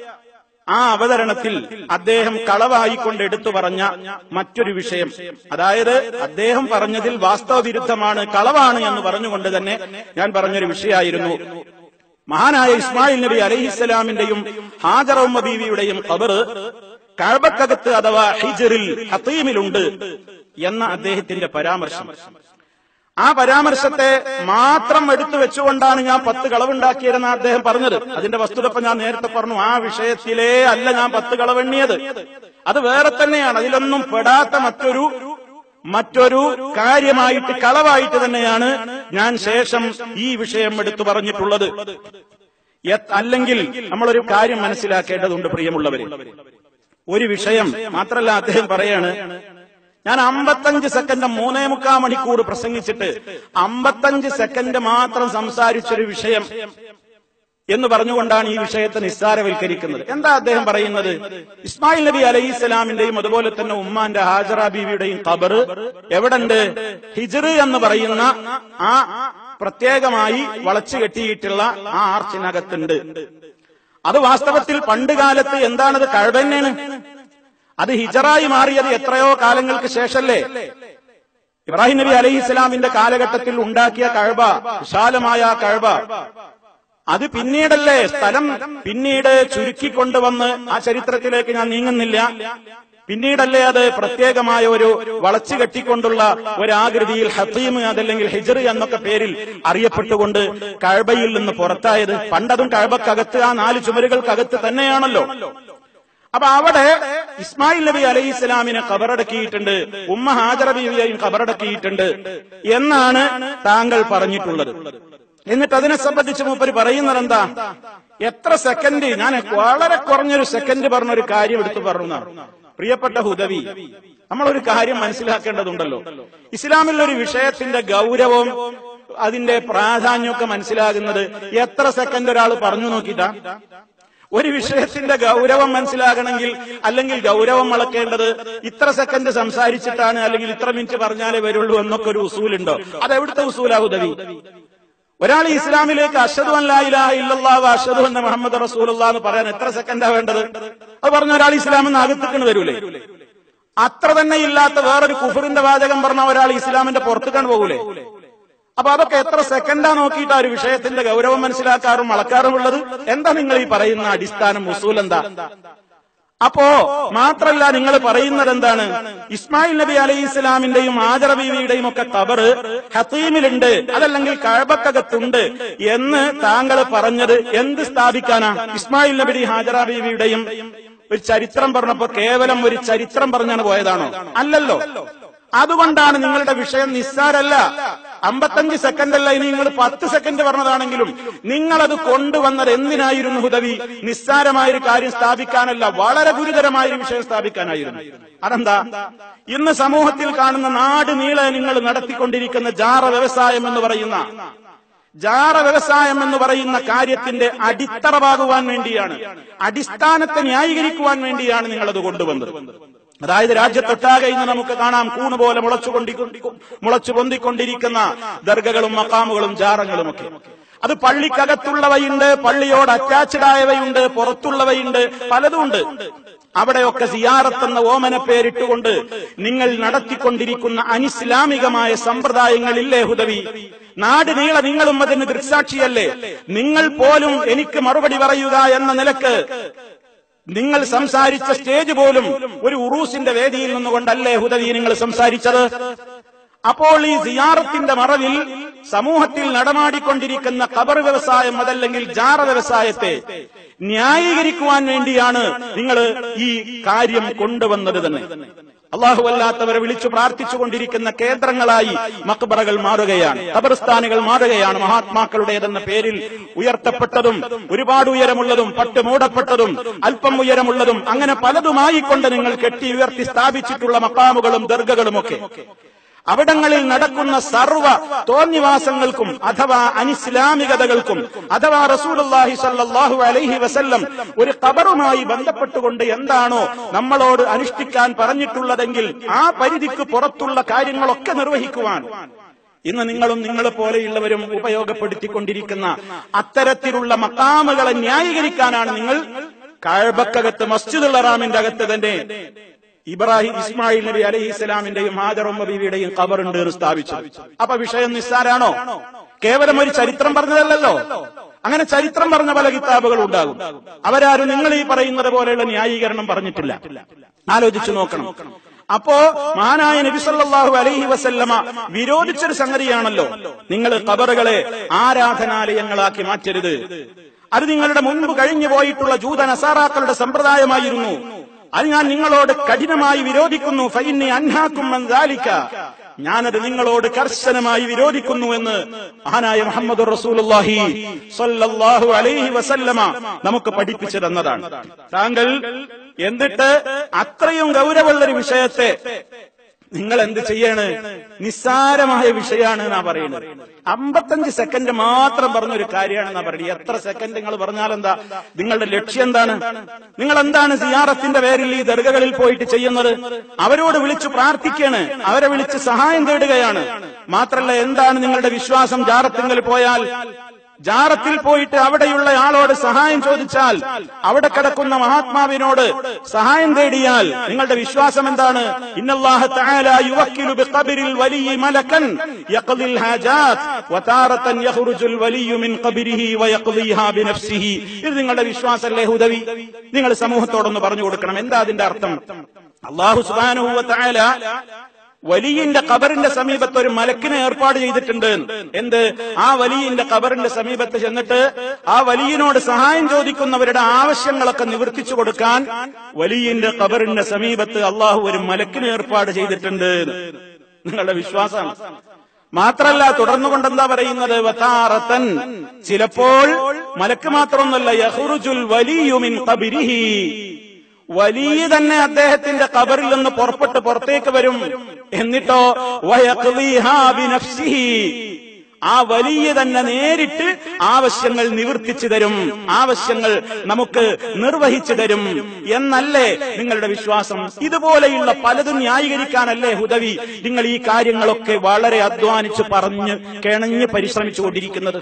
ആ അവതരണത്തിൽ അദ്ദേഹം കളവായിക്കൊണ്ട് എടുത്തു പറഞ്ഞ മറ്റൊരു വിഷയം അതായത് അദ്ദേഹം പറഞ്ഞതിൽ വാസ്തവ വിരുദ്ധമാണ് കളവാണ് എന്ന് പറഞ്ഞുകൊണ്ട് തന്നെ ഞാൻ പറഞ്ഞൊരു വിഷയമായിരുന്നു മഹാനായ ഇസ്മായിൽ നബി അലഹിസ്സലാമിന്റെയും ഹാജറമ്മ ബീവിയുടെയും കബർ കഴബക്കകത്ത് അഥവാ ഹിജറിൽ ഹത്തീമിലുണ്ട് എന്ന അദ്ദേഹത്തിന്റെ പരാമർശം ആ പരാമർശത്തെ മാത്രം എടുത്തു വെച്ചുകൊണ്ടാണ് ഞാൻ പത്ത് കളവുണ്ടാക്കിയതെന്ന് അദ്ദേഹം പറഞ്ഞത് അതിന്റെ വസ്തുത ഇപ്പൊ ഞാൻ നേരത്തെ പറഞ്ഞു ആ വിഷയത്തിലേ അല്ല ഞാൻ പത്ത് കളവെണ്ണിയത് അത് വേറെ തന്നെയാണ് അതിലൊന്നും പെടാത്ത മറ്റൊരു മറ്റൊരു കാര്യമായിട്ട് കളവായിട്ട് തന്നെയാണ് ഞാൻ ശേഷം ഈ വിഷയം എടുത്തു പറഞ്ഞിട്ടുള്ളത് യ- അല്ലെങ്കിൽ നമ്മളൊരു കാര്യം മനസ്സിലാക്കേണ്ടതുണ്ട് പ്രിയമുള്ളവരെ ഒരു വിഷയം മാത്രല്ല അദ്ദേഹം പറയാണ് ഞാൻ അമ്പത്തഞ്ച് സെക്കൻഡ് മൂന്നേ മുക്കാ മണിക്കൂർ പ്രസംഗിച്ചിട്ട് അമ്പത്തഞ്ച് സെക്കൻഡ് മാത്രം സംസാരിച്ചൊരു വിഷയം എന്ന് പറഞ്ഞുകൊണ്ടാണ് ഈ വിഷയത്തെ നിസ്സാരവൽക്കരിക്കുന്നത് എന്താ അദ്ദേഹം പറയുന്നത് ഇസ്മായിൽ നബി അലൈഹി സ്വലാമിന്റെയും അതുപോലെ തന്നെ ഉമ്മാന്റെ ഹാജറ ബീവിയുടെയും ഖബർ എവിടെണ്ട് ഹിജർ എന്ന് പറയുന്ന ആ പ്രത്യേകമായി വളച്ചു കെട്ടിയിട്ടുള്ള ആ ആർച്ചിനകത്തുണ്ട് അത് വാസ്തവത്തിൽ പണ്ട് കാലത്ത് എന്താണത് കഴവന്നെയാണ് അത് ഹിജറായി മാറിയത് എത്രയോ കാലങ്ങൾക്ക് ശേഷല്ലേ ഇബ്രാഹിം നബി അലൈഹി ഇസ്ലാമിന്റെ കാലഘട്ടത്തിൽ ഉണ്ടാക്കിയ കഴബ വിശാലമായ ആ കഴബ അത് പിന്നീടല്ലേ സ്ഥലം പിന്നീട് ചുരുക്കിക്കൊണ്ടുവന്ന് ആ ചരിത്രത്തിലേക്ക് ഞാൻ നീങ്ങുന്നില്ല പിന്നീടല്ലേ അത് പ്രത്യേകമായ ഒരു വളച്ചു കെട്ടിക്കൊണ്ടുള്ള ഒരാകൃതിയിൽ ഹത്തീം അതല്ലെങ്കിൽ ഹിജർ എന്നൊക്കെ പേരിൽ അറിയപ്പെട്ടുകൊണ്ട് കഴബയിൽ നിന്ന് പുറത്തായത് പണ്ടതും കഴബക്കകത്ത് ആ നാല് ചുമരുകൾക്കകത്ത് തന്നെയാണല്ലോ അപ്പൊ അവിടെ ഇസ്മായിൽ നബി അലൈഹി ഇസ്ലാമിനെ കബറടക്കിയിട്ടുണ്ട് ഉമ്മ ഹാജറ ബീവിയെയും കബറടക്കിയിട്ടുണ്ട് എന്നാണ് താങ്കൾ പറഞ്ഞിട്ടുള്ളത് എന്നിട്ട് അതിനെ സംബന്ധിച്ച് മൂപ്പര് പറയുന്നത് എന്താ എത്ര സെക്കൻഡ് ഞാൻ വളരെ കുറഞ്ഞൊരു സെക്കൻഡ് പറഞ്ഞൊരു കാര്യം എടുത്തു പറഞ്ഞു പ്രിയപ്പെട്ട ഹുദവി നമ്മളൊരു കാര്യം മനസ്സിലാക്കേണ്ടതുണ്ടല്ലോ ഇസ്ലാമിൽ ഒരു വിഷയത്തിന്റെ ഗൗരവം അതിന്റെ പ്രാധാന്യമൊക്കെ മനസ്സിലാകുന്നത് എത്ര സെക്കൻഡ് ഒരാൾ പറഞ്ഞു നോക്കിയിട്ടാ ഒരു വിഷയത്തിന്റെ ഗൗരവം മനസ്സിലാകണമെങ്കിൽ അല്ലെങ്കിൽ ഗൗരവം അളക്കേണ്ടത് ഇത്ര സെക്കൻഡ് സംസാരിച്ചിട്ടാണ് അല്ലെങ്കിൽ ഇത്ര മിനിറ്റ് പറഞ്ഞാലേ വരുള്ളൂ എന്നൊക്കെ ഒരു ഉസൂലുണ്ടോ അത് എവിടുത്തെ ഉസൂലാ ഉദവി ഒരാൾ ഇസ്ലാമിലേക്ക് അഷദു അല്ലാ ഇല്ലാഹ് അഷദു എന്ന മുഹമ്മദ് റസൂലുള്ള എന്ന് പറയാൻ എത്ര സെക്കൻഡാ വേണ്ടത് അത് പറഞ്ഞ ഒരാൾ ഇസ്ലാമെന്ന് അകത്തേക്കണ് വരൂലേ അത്ര തന്നെ ഇല്ലാത്ത വേറൊരു കുഫറിന്റെ വാചകം പറഞ്ഞ ഒരാൾ ഇസ്ലാമിന്റെ പുറത്തേക്കാണ് പോകൂലേ അപ്പൊ അതൊക്കെ എത്ര സെക്കൻഡാ നോക്കിയിട്ട് ആ ഒരു വിഷയത്തിന്റെ ഗൗരവം മനസ്സിലാക്കാറും അളക്കാറും ഉള്ളത് എന്താ നിങ്ങൾ ഈ പറയുന്ന അടിസ്ഥാനം മുസൂൽ എന്താ അപ്പോ മാത്രല്ല നിങ്ങൾ പറയുന്നത് എന്താണ് ഇസ്മായിൽ നബി അലൈഹി ഇസ്ലാമിന്റെയും ആജറ ബീവിയുടെയും ഒക്കെ കബറ് ഹത്തീമിലുണ്ട് അതല്ലെങ്കിൽ കഴബക്കകത്തുണ്ട് എന്ന് താങ്കൾ പറഞ്ഞത് എന്ത് സ്ഥാപിക്കാനാ ഇസ്മായിൽ നബി ഹാജറ ബീവിയുടെയും ഒരു ചരിത്രം പറഞ്ഞപ്പോ കേവലം ഒരു ചരിത്രം പറഞ്ഞാണ് പോയതാണോ അല്ലല്ലോ അതുകൊണ്ടാണ് നിങ്ങളുടെ വിഷയം നിസ്സാരല്ല അമ്പത്തഞ്ച് സെക്കൻഡ് അല്ല ഇനി നിങ്ങൾ പത്ത് സെക്കൻഡ് പറഞ്ഞതാണെങ്കിലും നിങ്ങളത് കൊണ്ടുവന്നത് എന്തിനായിരുന്നു ഹുദവി നിസ്സാരമായ ഒരു കാര്യം സ്ഥാപിക്കാനല്ല വളരെ ഗുരുതരമായ ഒരു വിഷയം സ്ഥാപിക്കാനായിരുന്നു അതെന്താ ഇന്ന് സമൂഹത്തിൽ കാണുന്ന നാട് നീളെ നിങ്ങൾ നടത്തിക്കൊണ്ടിരിക്കുന്ന ജാറ വ്യവസായം എന്ന് പറയുന്ന ജാറ വ്യവസായം എന്ന് പറയുന്ന കാര്യത്തിന്റെ അടിത്തറവാകുവാൻ വേണ്ടിയാണ് അടിസ്ഥാനത്തെ ന്യായീകരിക്കുവാൻ വേണ്ടിയാണ് നിങ്ങളത് കൊണ്ടുവന്നത് അതായത് രാജ്യത്തൊട്ടാകെ ഇന്ന് നമുക്ക് കാണാം കൂണുപോലെ മുളച്ചുകൊണ്ടി മുളച്ചു പൊന്തിക്കൊണ്ടിരിക്കുന്ന ദർഗകളും മക്കാമുകളും ജാറങ്ങളും ഒക്കെ അത് പള്ളിക്കകത്തുള്ളവയുണ്ട് പള്ളിയോട് അറ്റാച്ച്ഡ് ആയവയുണ്ട് പുറത്തുള്ളവയുണ്ട് പലതുമുണ്ട് അവിടെയൊക്കെ സിയാറത്ത് എന്ന ഓമന പേരിട്ടുകൊണ്ട് നിങ്ങൾ നടത്തിക്കൊണ്ടിരിക്കുന്ന അനിസ്ലാമികമായ സമ്പ്രദായങ്ങളില്ലേ ഹുദവി നാട് നീള നിങ്ങളും അതിന് ദൃക്സാക്ഷിയല്ലേ നിങ്ങൾ പോലും എനിക്ക് മറുപടി പറയുക എന്ന നിലക്ക് നിങ്ങൾ സംസാരിച്ച സ്റ്റേജ് പോലും ഒരു ഉറൂസിന്റെ വേദിയിൽ നിന്നുകൊണ്ടല്ലേ ഹുദവി നിങ്ങൾ സംസാരിച്ചത് അപ്പോൾ ഈ സിയാറത്തിന്റെ മറവിൽ സമൂഹത്തിൽ നടമാടിക്കൊണ്ടിരിക്കുന്ന ഖബർ വ്യവസായം അതല്ലെങ്കിൽ ജാറ വ്യവസായത്തെ ന്യായീകരിക്കുവാൻ വേണ്ടിയാണ് നിങ്ങൾ ഈ കാര്യം കൊണ്ടുവന്നത് തന്നെ അള്ളാഹു അല്ലാത്തവരെ വിളിച്ചു പ്രാർത്ഥിച്ചുകൊണ്ടിരിക്കുന്ന കേന്ദ്രങ്ങളായി മക്ബറകൾ മാറുകയാണ് ഖബർസ്ഥാനുകൾ മാറുകയാണ് മഹാത്മാക്കളുടേതെന്ന പേരിൽ ഉയർത്തപ്പെട്ടതും ഒരുപാട് ഉയരമുള്ളതും പട്ട് മൂടപ്പെട്ടതും അല്പം ഉയരമുള്ളതും അങ്ങനെ പലതുമായി കൊണ്ട് നിങ്ങൾ കെട്ടി ഉയർത്തി സ്ഥാപിച്ചിട്ടുള്ള മക്കാമുകളും ദർഗകളുമൊക്കെ അവിടങ്ങളിൽ നടക്കുന്ന സർവ തോന്നിവാസങ്ങൾക്കും അഥവാ അനിസ്ലാമികതകൾക്കും അഥവാ റസൂലുള്ളാഹി സ്വല്ലല്ലാഹു അലൈഹി വസല്ലം ഒരു ഖബറുമായി ബന്ധപ്പെട്ടുകൊണ്ട് എന്താണോ നമ്മളോട് അനുഷ്ഠിക്കാൻ പറഞ്ഞിട്ടുള്ളതെങ്കിൽ ആ പരിധിക്ക് പുറത്തുള്ള കാര്യങ്ങളൊക്കെ നിർവഹിക്കുവാൻ ഇന്ന് നിങ്ങളും നിങ്ങളെ പോലെയുള്ളവരും ഉപയോഗപ്പെടുത്തിക്കൊണ്ടിരിക്കുന്ന അത്തരത്തിലുള്ള മക്കാമുകളെ ന്യായീകരിക്കാനാണ് നിങ്ങൾ കാഴ്ബക്കകത്ത് മസ്ജിദുൽ ഹറാമിന്റെ അകത്ത് തന്നെ ഇബ്രാഹിം ഇസ്മായിൽ നബി അലൈഹി ഇസ്ലാമിന്റെയും ഹാജറും ബീവിയുടെയും ഖബറുണ്ട് എന്ന് സ്ഥാപിച്ചു അപ്പൊ വിഷയം നിസ്സാരാണോ കേവലം ഒരു ചരിത്രം പറഞ്ഞതല്ലല്ലോ അങ്ങനെ ചരിത്രം പറഞ്ഞ പല കിതാബുകൾ ഉണ്ടാകും അവരാരും നിങ്ങൾ ഈ പറയുന്നത് പോലെയുള്ള ന്യായീകരണം പറഞ്ഞിട്ടില്ല ആലോചിച്ചു നോക്കണം അപ്പോ മഹാനായ നബി സല്ലല്ലാഹു അലൈഹി വസല്ലമ വിരോധിച്ചൊരു സംഗതിയാണല്ലോ നിങ്ങൾ ഖബറുകളെ ആരാധനാലയങ്ങളാക്കി മാറ്റരുത് അത് നിങ്ങളുടെ മുൻപ് കഴിഞ്ഞു പോയിട്ടുള്ള ജൂത നസാറാക്കളുടെ സമ്പ്രദായമായിരുന്നു അത് ഞാൻ നിങ്ങളോട് കഠിനമായി വിരോധിക്കുന്നു ഫൈന്നി അൻഹാക്കും മൻ ദാലിക. ഞാനത് നിങ്ങളോട് കർശനമായി വിരോധിക്കുന്നു എന്ന് മഹാനായ മുഹമ്മദ് റസൂലുള്ളാഹി സ്വല്ലല്ലാഹു അലൈഹി വസല്ലമ നമുക്ക് പഠിപ്പിച്ചു തന്നതാണ് താങ്കൾ എന്നിട്ട് അത്രയും ഗൗരവമുള്ളൊരു വിഷയത്തെ നിങ്ങൾ എന്ത് ചെയ്യാണ് നിസ്സാരമായ വിഷയമാണ് എന്നാ പറയുന്നത് അമ്പത്തഞ്ച് സെക്കൻഡ് മാത്രം പറഞ്ഞൊരു കാര്യമാണെന്നാ പറയുന്നത് എത്ര സെക്കൻഡ് നിങ്ങൾ പറഞ്ഞാൽ എന്താ നിങ്ങളുടെ ലക്ഷ്യം എന്താണ് നിങ്ങൾ എന്താണ് സിയാറത്തിന്റെ പേരിൽ ഈ ദർഗകളിൽ പോയിട്ട് ചെയ്യുന്നത് അവരോട് വിളിച്ചു പ്രാർത്ഥിക്കാണ് അവരെ വിളിച്ച് സഹായം തേടുകയാണ് മാത്രല്ല എന്താണ് നിങ്ങളുടെ വിശ്വാസം ജാറത്തിങ്കൽ പോയാൽ ജാറത്തിൽ പോയിട്ട് അവിടെയുള്ള ആളോട് സഹായം ചോദിച്ചാൽ അവിടെ കിടക്കുന്ന മഹാത്മാവിനോട് സഹായം തേടിയാൽ നിങ്ങളുടെ വിശ്വാസം എന്താണ് ഇന്നല്ലാഹ തആല യുവക്കിലു ബിഖബരിൽ വലിയ മലക്കൻ യഖ്ദിൽ ഹാജാത്ത് വതാറത്തൻ യഖ്റുജുൽ വലിയ മിൻ ഖബരിഹി വയഖ്ദിഹാ ബിനഫ്സിഹി ഇത് നിങ്ങളുടെ വിശ്വാസമല്ലേ ഹുദവി നിങ്ങൾ സമൂഹത്തോടൊന്ന് പറഞ്ഞു കൊടുക്കണം എന്താ അതിന്റെ അർത്ഥം അല്ലാഹു സുബ്ഹാനഹു വ തആല വലിയന്റെ ഖബറിന്റെ സമീപത്ത് ഒരു മലക്കിനെ ഏർപ്പാട് ചെയ്തിട്ടുണ്ട് എന്ത് ആ വലിയന്റെ ഖബറിന്റെ സമീപത്ത് ചെന്നിട്ട് ആ വലിയനോട് സഹായം ചോദിക്കുന്നവരുടെ ആവശ്യങ്ങളൊക്കെ നിവർത്തിച്ചു കൊടുക്കാൻ വലിയന്റെ ഖബറിന്റെ സമീപത്ത് അള്ളാഹു ഒരു മലക്കിനെ ഏർപ്പാട് ചെയ്തിട്ടുണ്ട് നിങ്ങളുടെ വിശ്വാസമാണ് മാത്രല്ല തുടർന്നുകൊണ്ട് എന്താ പറയുന്നത് വതാറത്തൻ ചിലപ്പോൾ മലക്ക് മാത്രമൊന്നല്ല യഹ്റുജുൽ വലിയുമിൻ ഖബരിഹി വലിയ തന്നെ അദ്ദേഹത്തിന്റെ കബറിൽ നിന്ന് പുറപ്പെട്ട് പുറത്തേക്ക് വരും എന്നിട്ടോ വയഖ്ദിഹാ ബിനഫ്സിഹി. ആ വലിയ തന്നെ നേരിട്ട് ആവശ്യങ്ങൾ നിവർത്തിച്ചു തരും ആവശ്യങ്ങൾ നമുക്ക് നിർവഹിച്ചു തരും എന്നല്ലേ നിങ്ങളുടെ വിശ്വാസം ഇതുപോലെയുള്ള പലതും ന്യായീകരിക്കാനല്ലേ ഹുദവി നിങ്ങൾ ഈ കാര്യങ്ങളൊക്കെ വളരെ അധ്വാനിച്ച് പറഞ്ഞ് കിണഞ്ഞ് പരിശ്രമിച്ചുകൊണ്ടിരിക്കുന്നത്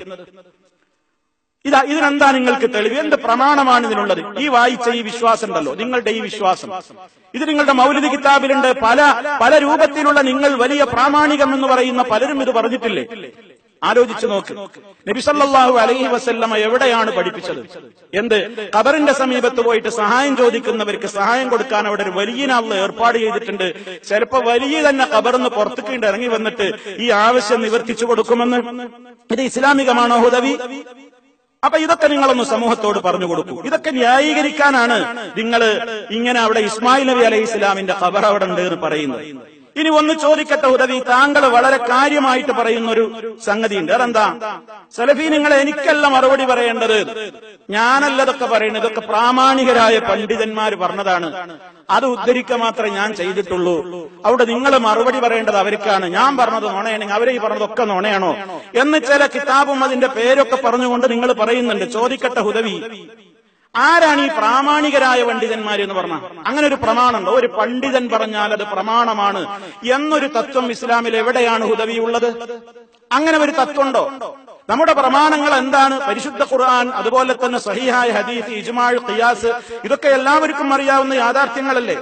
ഇതാ ഇതിനെന്താ നിങ്ങൾക്ക് തെളിവ് എന്ത് പ്രമാണമാണ് ഇതിനുള്ളത് ഈ വായിച്ച ഈ വിശ്വാസം ഉണ്ടല്ലോ നിങ്ങളുടെ ഈ വിശ്വാസം ഇത് നിങ്ങളുടെ മൗലിക കിതാബിലുണ്ട് പല പല രൂപത്തിലുള്ള നിങ്ങൾ വലിയ പ്രാമാണികം എന്ന് പറയുന്ന പലരും ഇത് പറഞ്ഞിട്ടില്ലേ ആലോചിച്ചു നോക്ക് നബിസല്ലാഹു അലൈഹി വസല്ലമ എവിടെയാണ് പഠിപ്പിച്ചത് എന്ത് ഖബറിന്റെ സമീപത്ത് പോയിട്ട് സഹായം ചോദിക്കുന്നവർക്ക് സഹായം കൊടുക്കാൻ അവിടെ ഒരു വലിയ നാളിൽ ഏർപ്പാട് ചെയ്തിട്ടുണ്ട് ചിലപ്പോ വലിയ തന്നെ ഖബറിന്ന് പുറത്തേക്ക് ഇറങ്ങി വന്നിട്ട് ഈ ആവശ്യം നിവർത്തിച്ചു കൊടുക്കുമെന്ന് ഇത് ഇസ്ലാമികമാണോ ഹുദവി അപ്പൊ ഇതൊക്കെ നിങ്ങളൊന്ന് സമൂഹത്തോട് പറഞ്ഞു കൊടുക്കൂ ഇതൊക്കെ ന്യായീകരിക്കാനാണ് നിങ്ങൾ ഇങ്ങനെ അവിടെ ഇസ്മായിൽ നബി അലൈഹി ഇസ്ലാമിന്റെ ഖബർ അവിടെ ഉണ്ട് എന്ന് പറയുന്നത് ഇനി ഒന്ന് ചോദിക്കട്ടെ ഉദവി താങ്കൾ വളരെ കാര്യമായിട്ട് പറയുന്ന ഒരു സംഗതിയുണ്ട് അതെന്താ സലഫി നിങ്ങൾ എനിക്കല്ല മറുപടി പറയേണ്ടത് ഞാനല്ല ഇതൊക്കെ പറയുന്നത് ഇതൊക്കെ പ്രാമാണികരായ പണ്ഡിതന്മാർ പറഞ്ഞതാണ് അത് ഉദ്ധരിക്കുക മാത്രമേ ഞാൻ ചെയ്തിട്ടുള്ളൂ അവിടെ നിങ്ങൾ മറുപടി പറയേണ്ടത് അവർക്കാണ് ഞാൻ പറഞ്ഞത് നുണയാണെങ്കിൽ അവരെ ഈ പറഞ്ഞതൊക്കെ നുണയാണോ എന്ന് ചില കിതാബും അതിന്റെ പേരൊക്കെ പറഞ്ഞുകൊണ്ട് നിങ്ങൾ പറയുന്നുണ്ട് ചോദിക്കട്ടെ ഹുദവി ആരാണ് ഈ പ്രാമാണികരായ പണ്ഡിതന്മാർ എന്ന് പറഞ്ഞ അങ്ങനെ ഒരു പ്രമാണമുണ്ടോ ഒരു പണ്ഡിതൻ പറഞ്ഞാൽ അത് പ്രമാണമാണ് എന്നൊരു തത്വം ഇസ്ലാമിൽ എവിടെയാണ് ഹുദവി ഉള്ളത് അങ്ങനെ ഒരു തത്വമുണ്ടോ നമ്മുടെ പ്രമാണങ്ങൾ എന്താണ് പരിശുദ്ധ ഖുർആൻ അതുപോലെ തന്നെ സഹിഹായ ഹദീസ് ഇജ്മാൾ ഖിയാസ് ഇതൊക്കെ എല്ലാവർക്കും അറിയാവുന്ന യാഥാർത്ഥ്യങ്ങളല്ലേ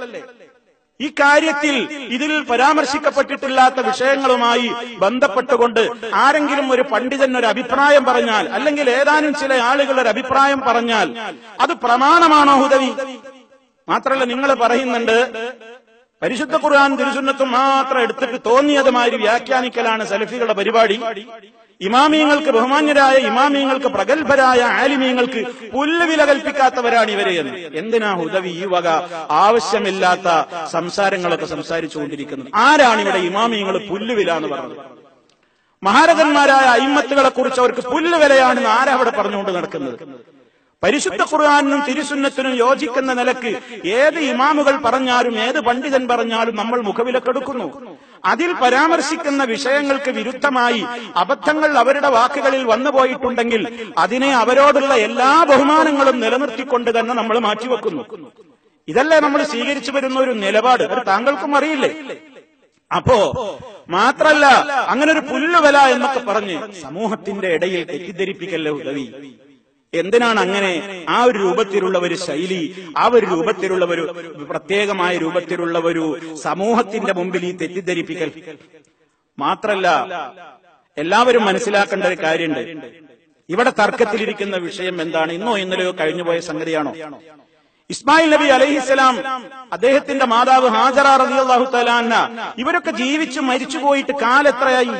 ഈ കാര്യത്തിൽ ഇതിൽ പരാമർശിക്കപ്പെട്ടിട്ടില്ലാത്ത വിഷയങ്ങളുമായി ബന്ധപ്പെട്ടുകൊണ്ട് ആരെങ്കിലും ഒരു പണ്ഡിതൻ ഒരു അഭിപ്രായം പറഞ്ഞാൽ അല്ലെങ്കിൽ ഏതാനും ചില ആളുകൾ ഒരു അഭിപ്രായം പറഞ്ഞാൽ അത് പ്രമാണമാണോ ഹുദവി മാത്രമല്ല നിങ്ങൾ പറയുന്നുണ്ട് പരിശുദ്ധ ഖുർആൻ തിരുസുന്നത്തും മാത്രം എടുത്തിട്ട് തോന്നിയതുമാതിരി വ്യാഖ്യാനിക്കലാണ് സലഫികളുടെ പരിപാടി ഇമാമിയങ്ങൾക്ക് ബഹുമാന്യരായ ഇമാമിയങ്ങൾക്ക് പ്രഗത്ഭരായ ആലിമീങ്ങൾക്ക് പുല്ലുവില കൽപ്പിക്കാത്തവരാണ് ഇവരെ എന്ന് എന്തിനാ ഹുദവി ഈ വക ആവശ്യമില്ലാത്ത സംസാരങ്ങളൊക്കെ സംസാരിച്ചുകൊണ്ടിരിക്കുന്നത് ആരാണ് ഇവിടെ ഇമാമിയങ്ങൾ പുല്ലുവില എന്ന് പറഞ്ഞത് മഹാരഥന്മാരായ അയിമത്തുകളെ കുറിച്ച് അവർക്ക് പുല്ലുവിലയാണെന്ന് ആരാ അവിടെ പറഞ്ഞുകൊണ്ട് നടക്കുന്നത് പരിശുദ്ധ ഖുർആാനിനും തിരുസുന്നത്തിനും യോജിക്കുന്ന നിലക്ക് ഏത് ഇമാമുകൾ പറഞ്ഞാലും ഏത് പണ്ഡിതൻ പറഞ്ഞാലും നമ്മൾ മുഖവിലക്കെടുക്കുന്നു അതിൽ പരാമർശിക്കുന്ന വിഷയങ്ങൾക്ക് വിരുദ്ധമായി അബദ്ധങ്ങൾ അവരുടെ വാക്കുകളിൽ വന്നുപോയിട്ടുണ്ടെങ്കിൽ അതിനെ അവരോടുള്ള എല്ലാ ബഹുമാനങ്ങളും നിലനിർത്തിക്കൊണ്ട് തന്നെ നമ്മൾ മാറ്റിവെക്കുന്നു ഇതല്ലേ നമ്മൾ സ്വീകരിച്ചു വരുന്ന ഒരു നിലപാട് അത് താങ്കൾക്കും അറിയില്ലേ അപ്പോ മാത്രല്ല അങ്ങനെ ഒരു പുല്ലുവല എന്നൊക്കെ പറഞ്ഞ് സമൂഹത്തിന്റെ ഇടയിൽ തെറ്റിദ്ധരിപ്പിക്കല്ലേ ഉദവി എന്തിനാണ് അങ്ങനെ ആ ഒരു രൂപത്തിലുള്ള ഒരു ശൈലി ആ ഒരു രൂപത്തിലുള്ള ഒരു പ്രത്യേകമായ രൂപത്തിലുള്ള ഒരു സമൂഹത്തിന്റെ മുമ്പിൽ ഈ തെറ്റിദ്ധരിപ്പിക്കൽ മാത്രല്ല എല്ലാവരും മനസ്സിലാക്കേണ്ട ഒരു കാര്യമുണ്ട് ഇവിടെ തർക്കത്തിലിരിക്കുന്ന വിഷയം എന്താണ് ഇന്നോ ഇന്നലെയോ കഴിഞ്ഞുപോയ സംഗതിയാണോ ഇസ്മായിൽ നബി അലഹിസ്സലാം അദ്ദേഹത്തിന്റെ മാതാവ് ഹാജറ റളിയല്ലാഹു തലാന്ന ഇവരൊക്കെ ജീവിച്ച് മരിച്ചു പോയിട്ട് കാലെത്രയായി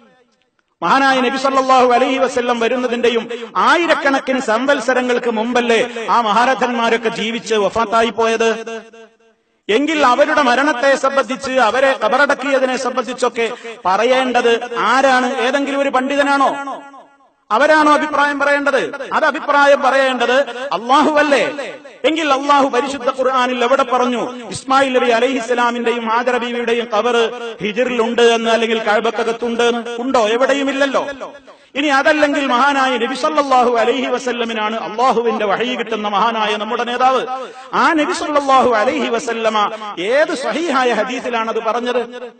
മഹാനായ നബി സല്ലല്ലാഹു അലൈഹി വസല്ലം വരുന്നതിന്റെയും ആയിരക്കണക്കിന് സംവത്സരങ്ങൾക്ക് മുമ്പല്ലേ ആ മഹാരഥന്മാരൊക്കെ ജീവിച്ച് വഫാത്തായി പോയത് എങ്കിൽ അവരുടെ മരണത്തെ സംബന്ധിച്ച് അവരെ കബറടക്കിയതിനെ സംബന്ധിച്ചൊക്കെ പറയേണ്ടത് ആരാണ് ഏതെങ്കിലും ഒരു പണ്ഡിതനാണോ അവരാണോ അഭിപ്രായം പറയേണ്ടത് അത് അഭിപ്രായം പറയേണ്ടത് അള്ളാഹു അല്ലേ എങ്കിൽ അള്ളാഹു പരിശുദ്ധ ഖുർആാനിൽ എവിടെ പറഞ്ഞു ഇസ്മായിൽ നബി അലൈഹിസ്സലാമിന്റെയും ഹാജറ ബീവിയുടെയും കവർ ഹിജിറിലുണ്ട് എന്ന് അല്ലെങ്കിൽ കഴബക്കകത്തുണ്ട് എന്ന് ഉണ്ടോ എവിടെയും ഇല്ലല്ലോ ഇനി അതല്ലെങ്കിൽ മഹാനായ നബി സല്ലല്ലാഹു അലൈഹി വസല്ലമിനാണ് അള്ളാഹുവിന്റെ വഹയി കിട്ടുന്ന മഹാനായ നമ്മുടെ നേതാവ് ആ നബി സല്ലല്ലാഹു അലൈഹി വസല്ലമ ഏത് സഹീഹായ ഹദീസിലാണ് അത് പറഞ്ഞത്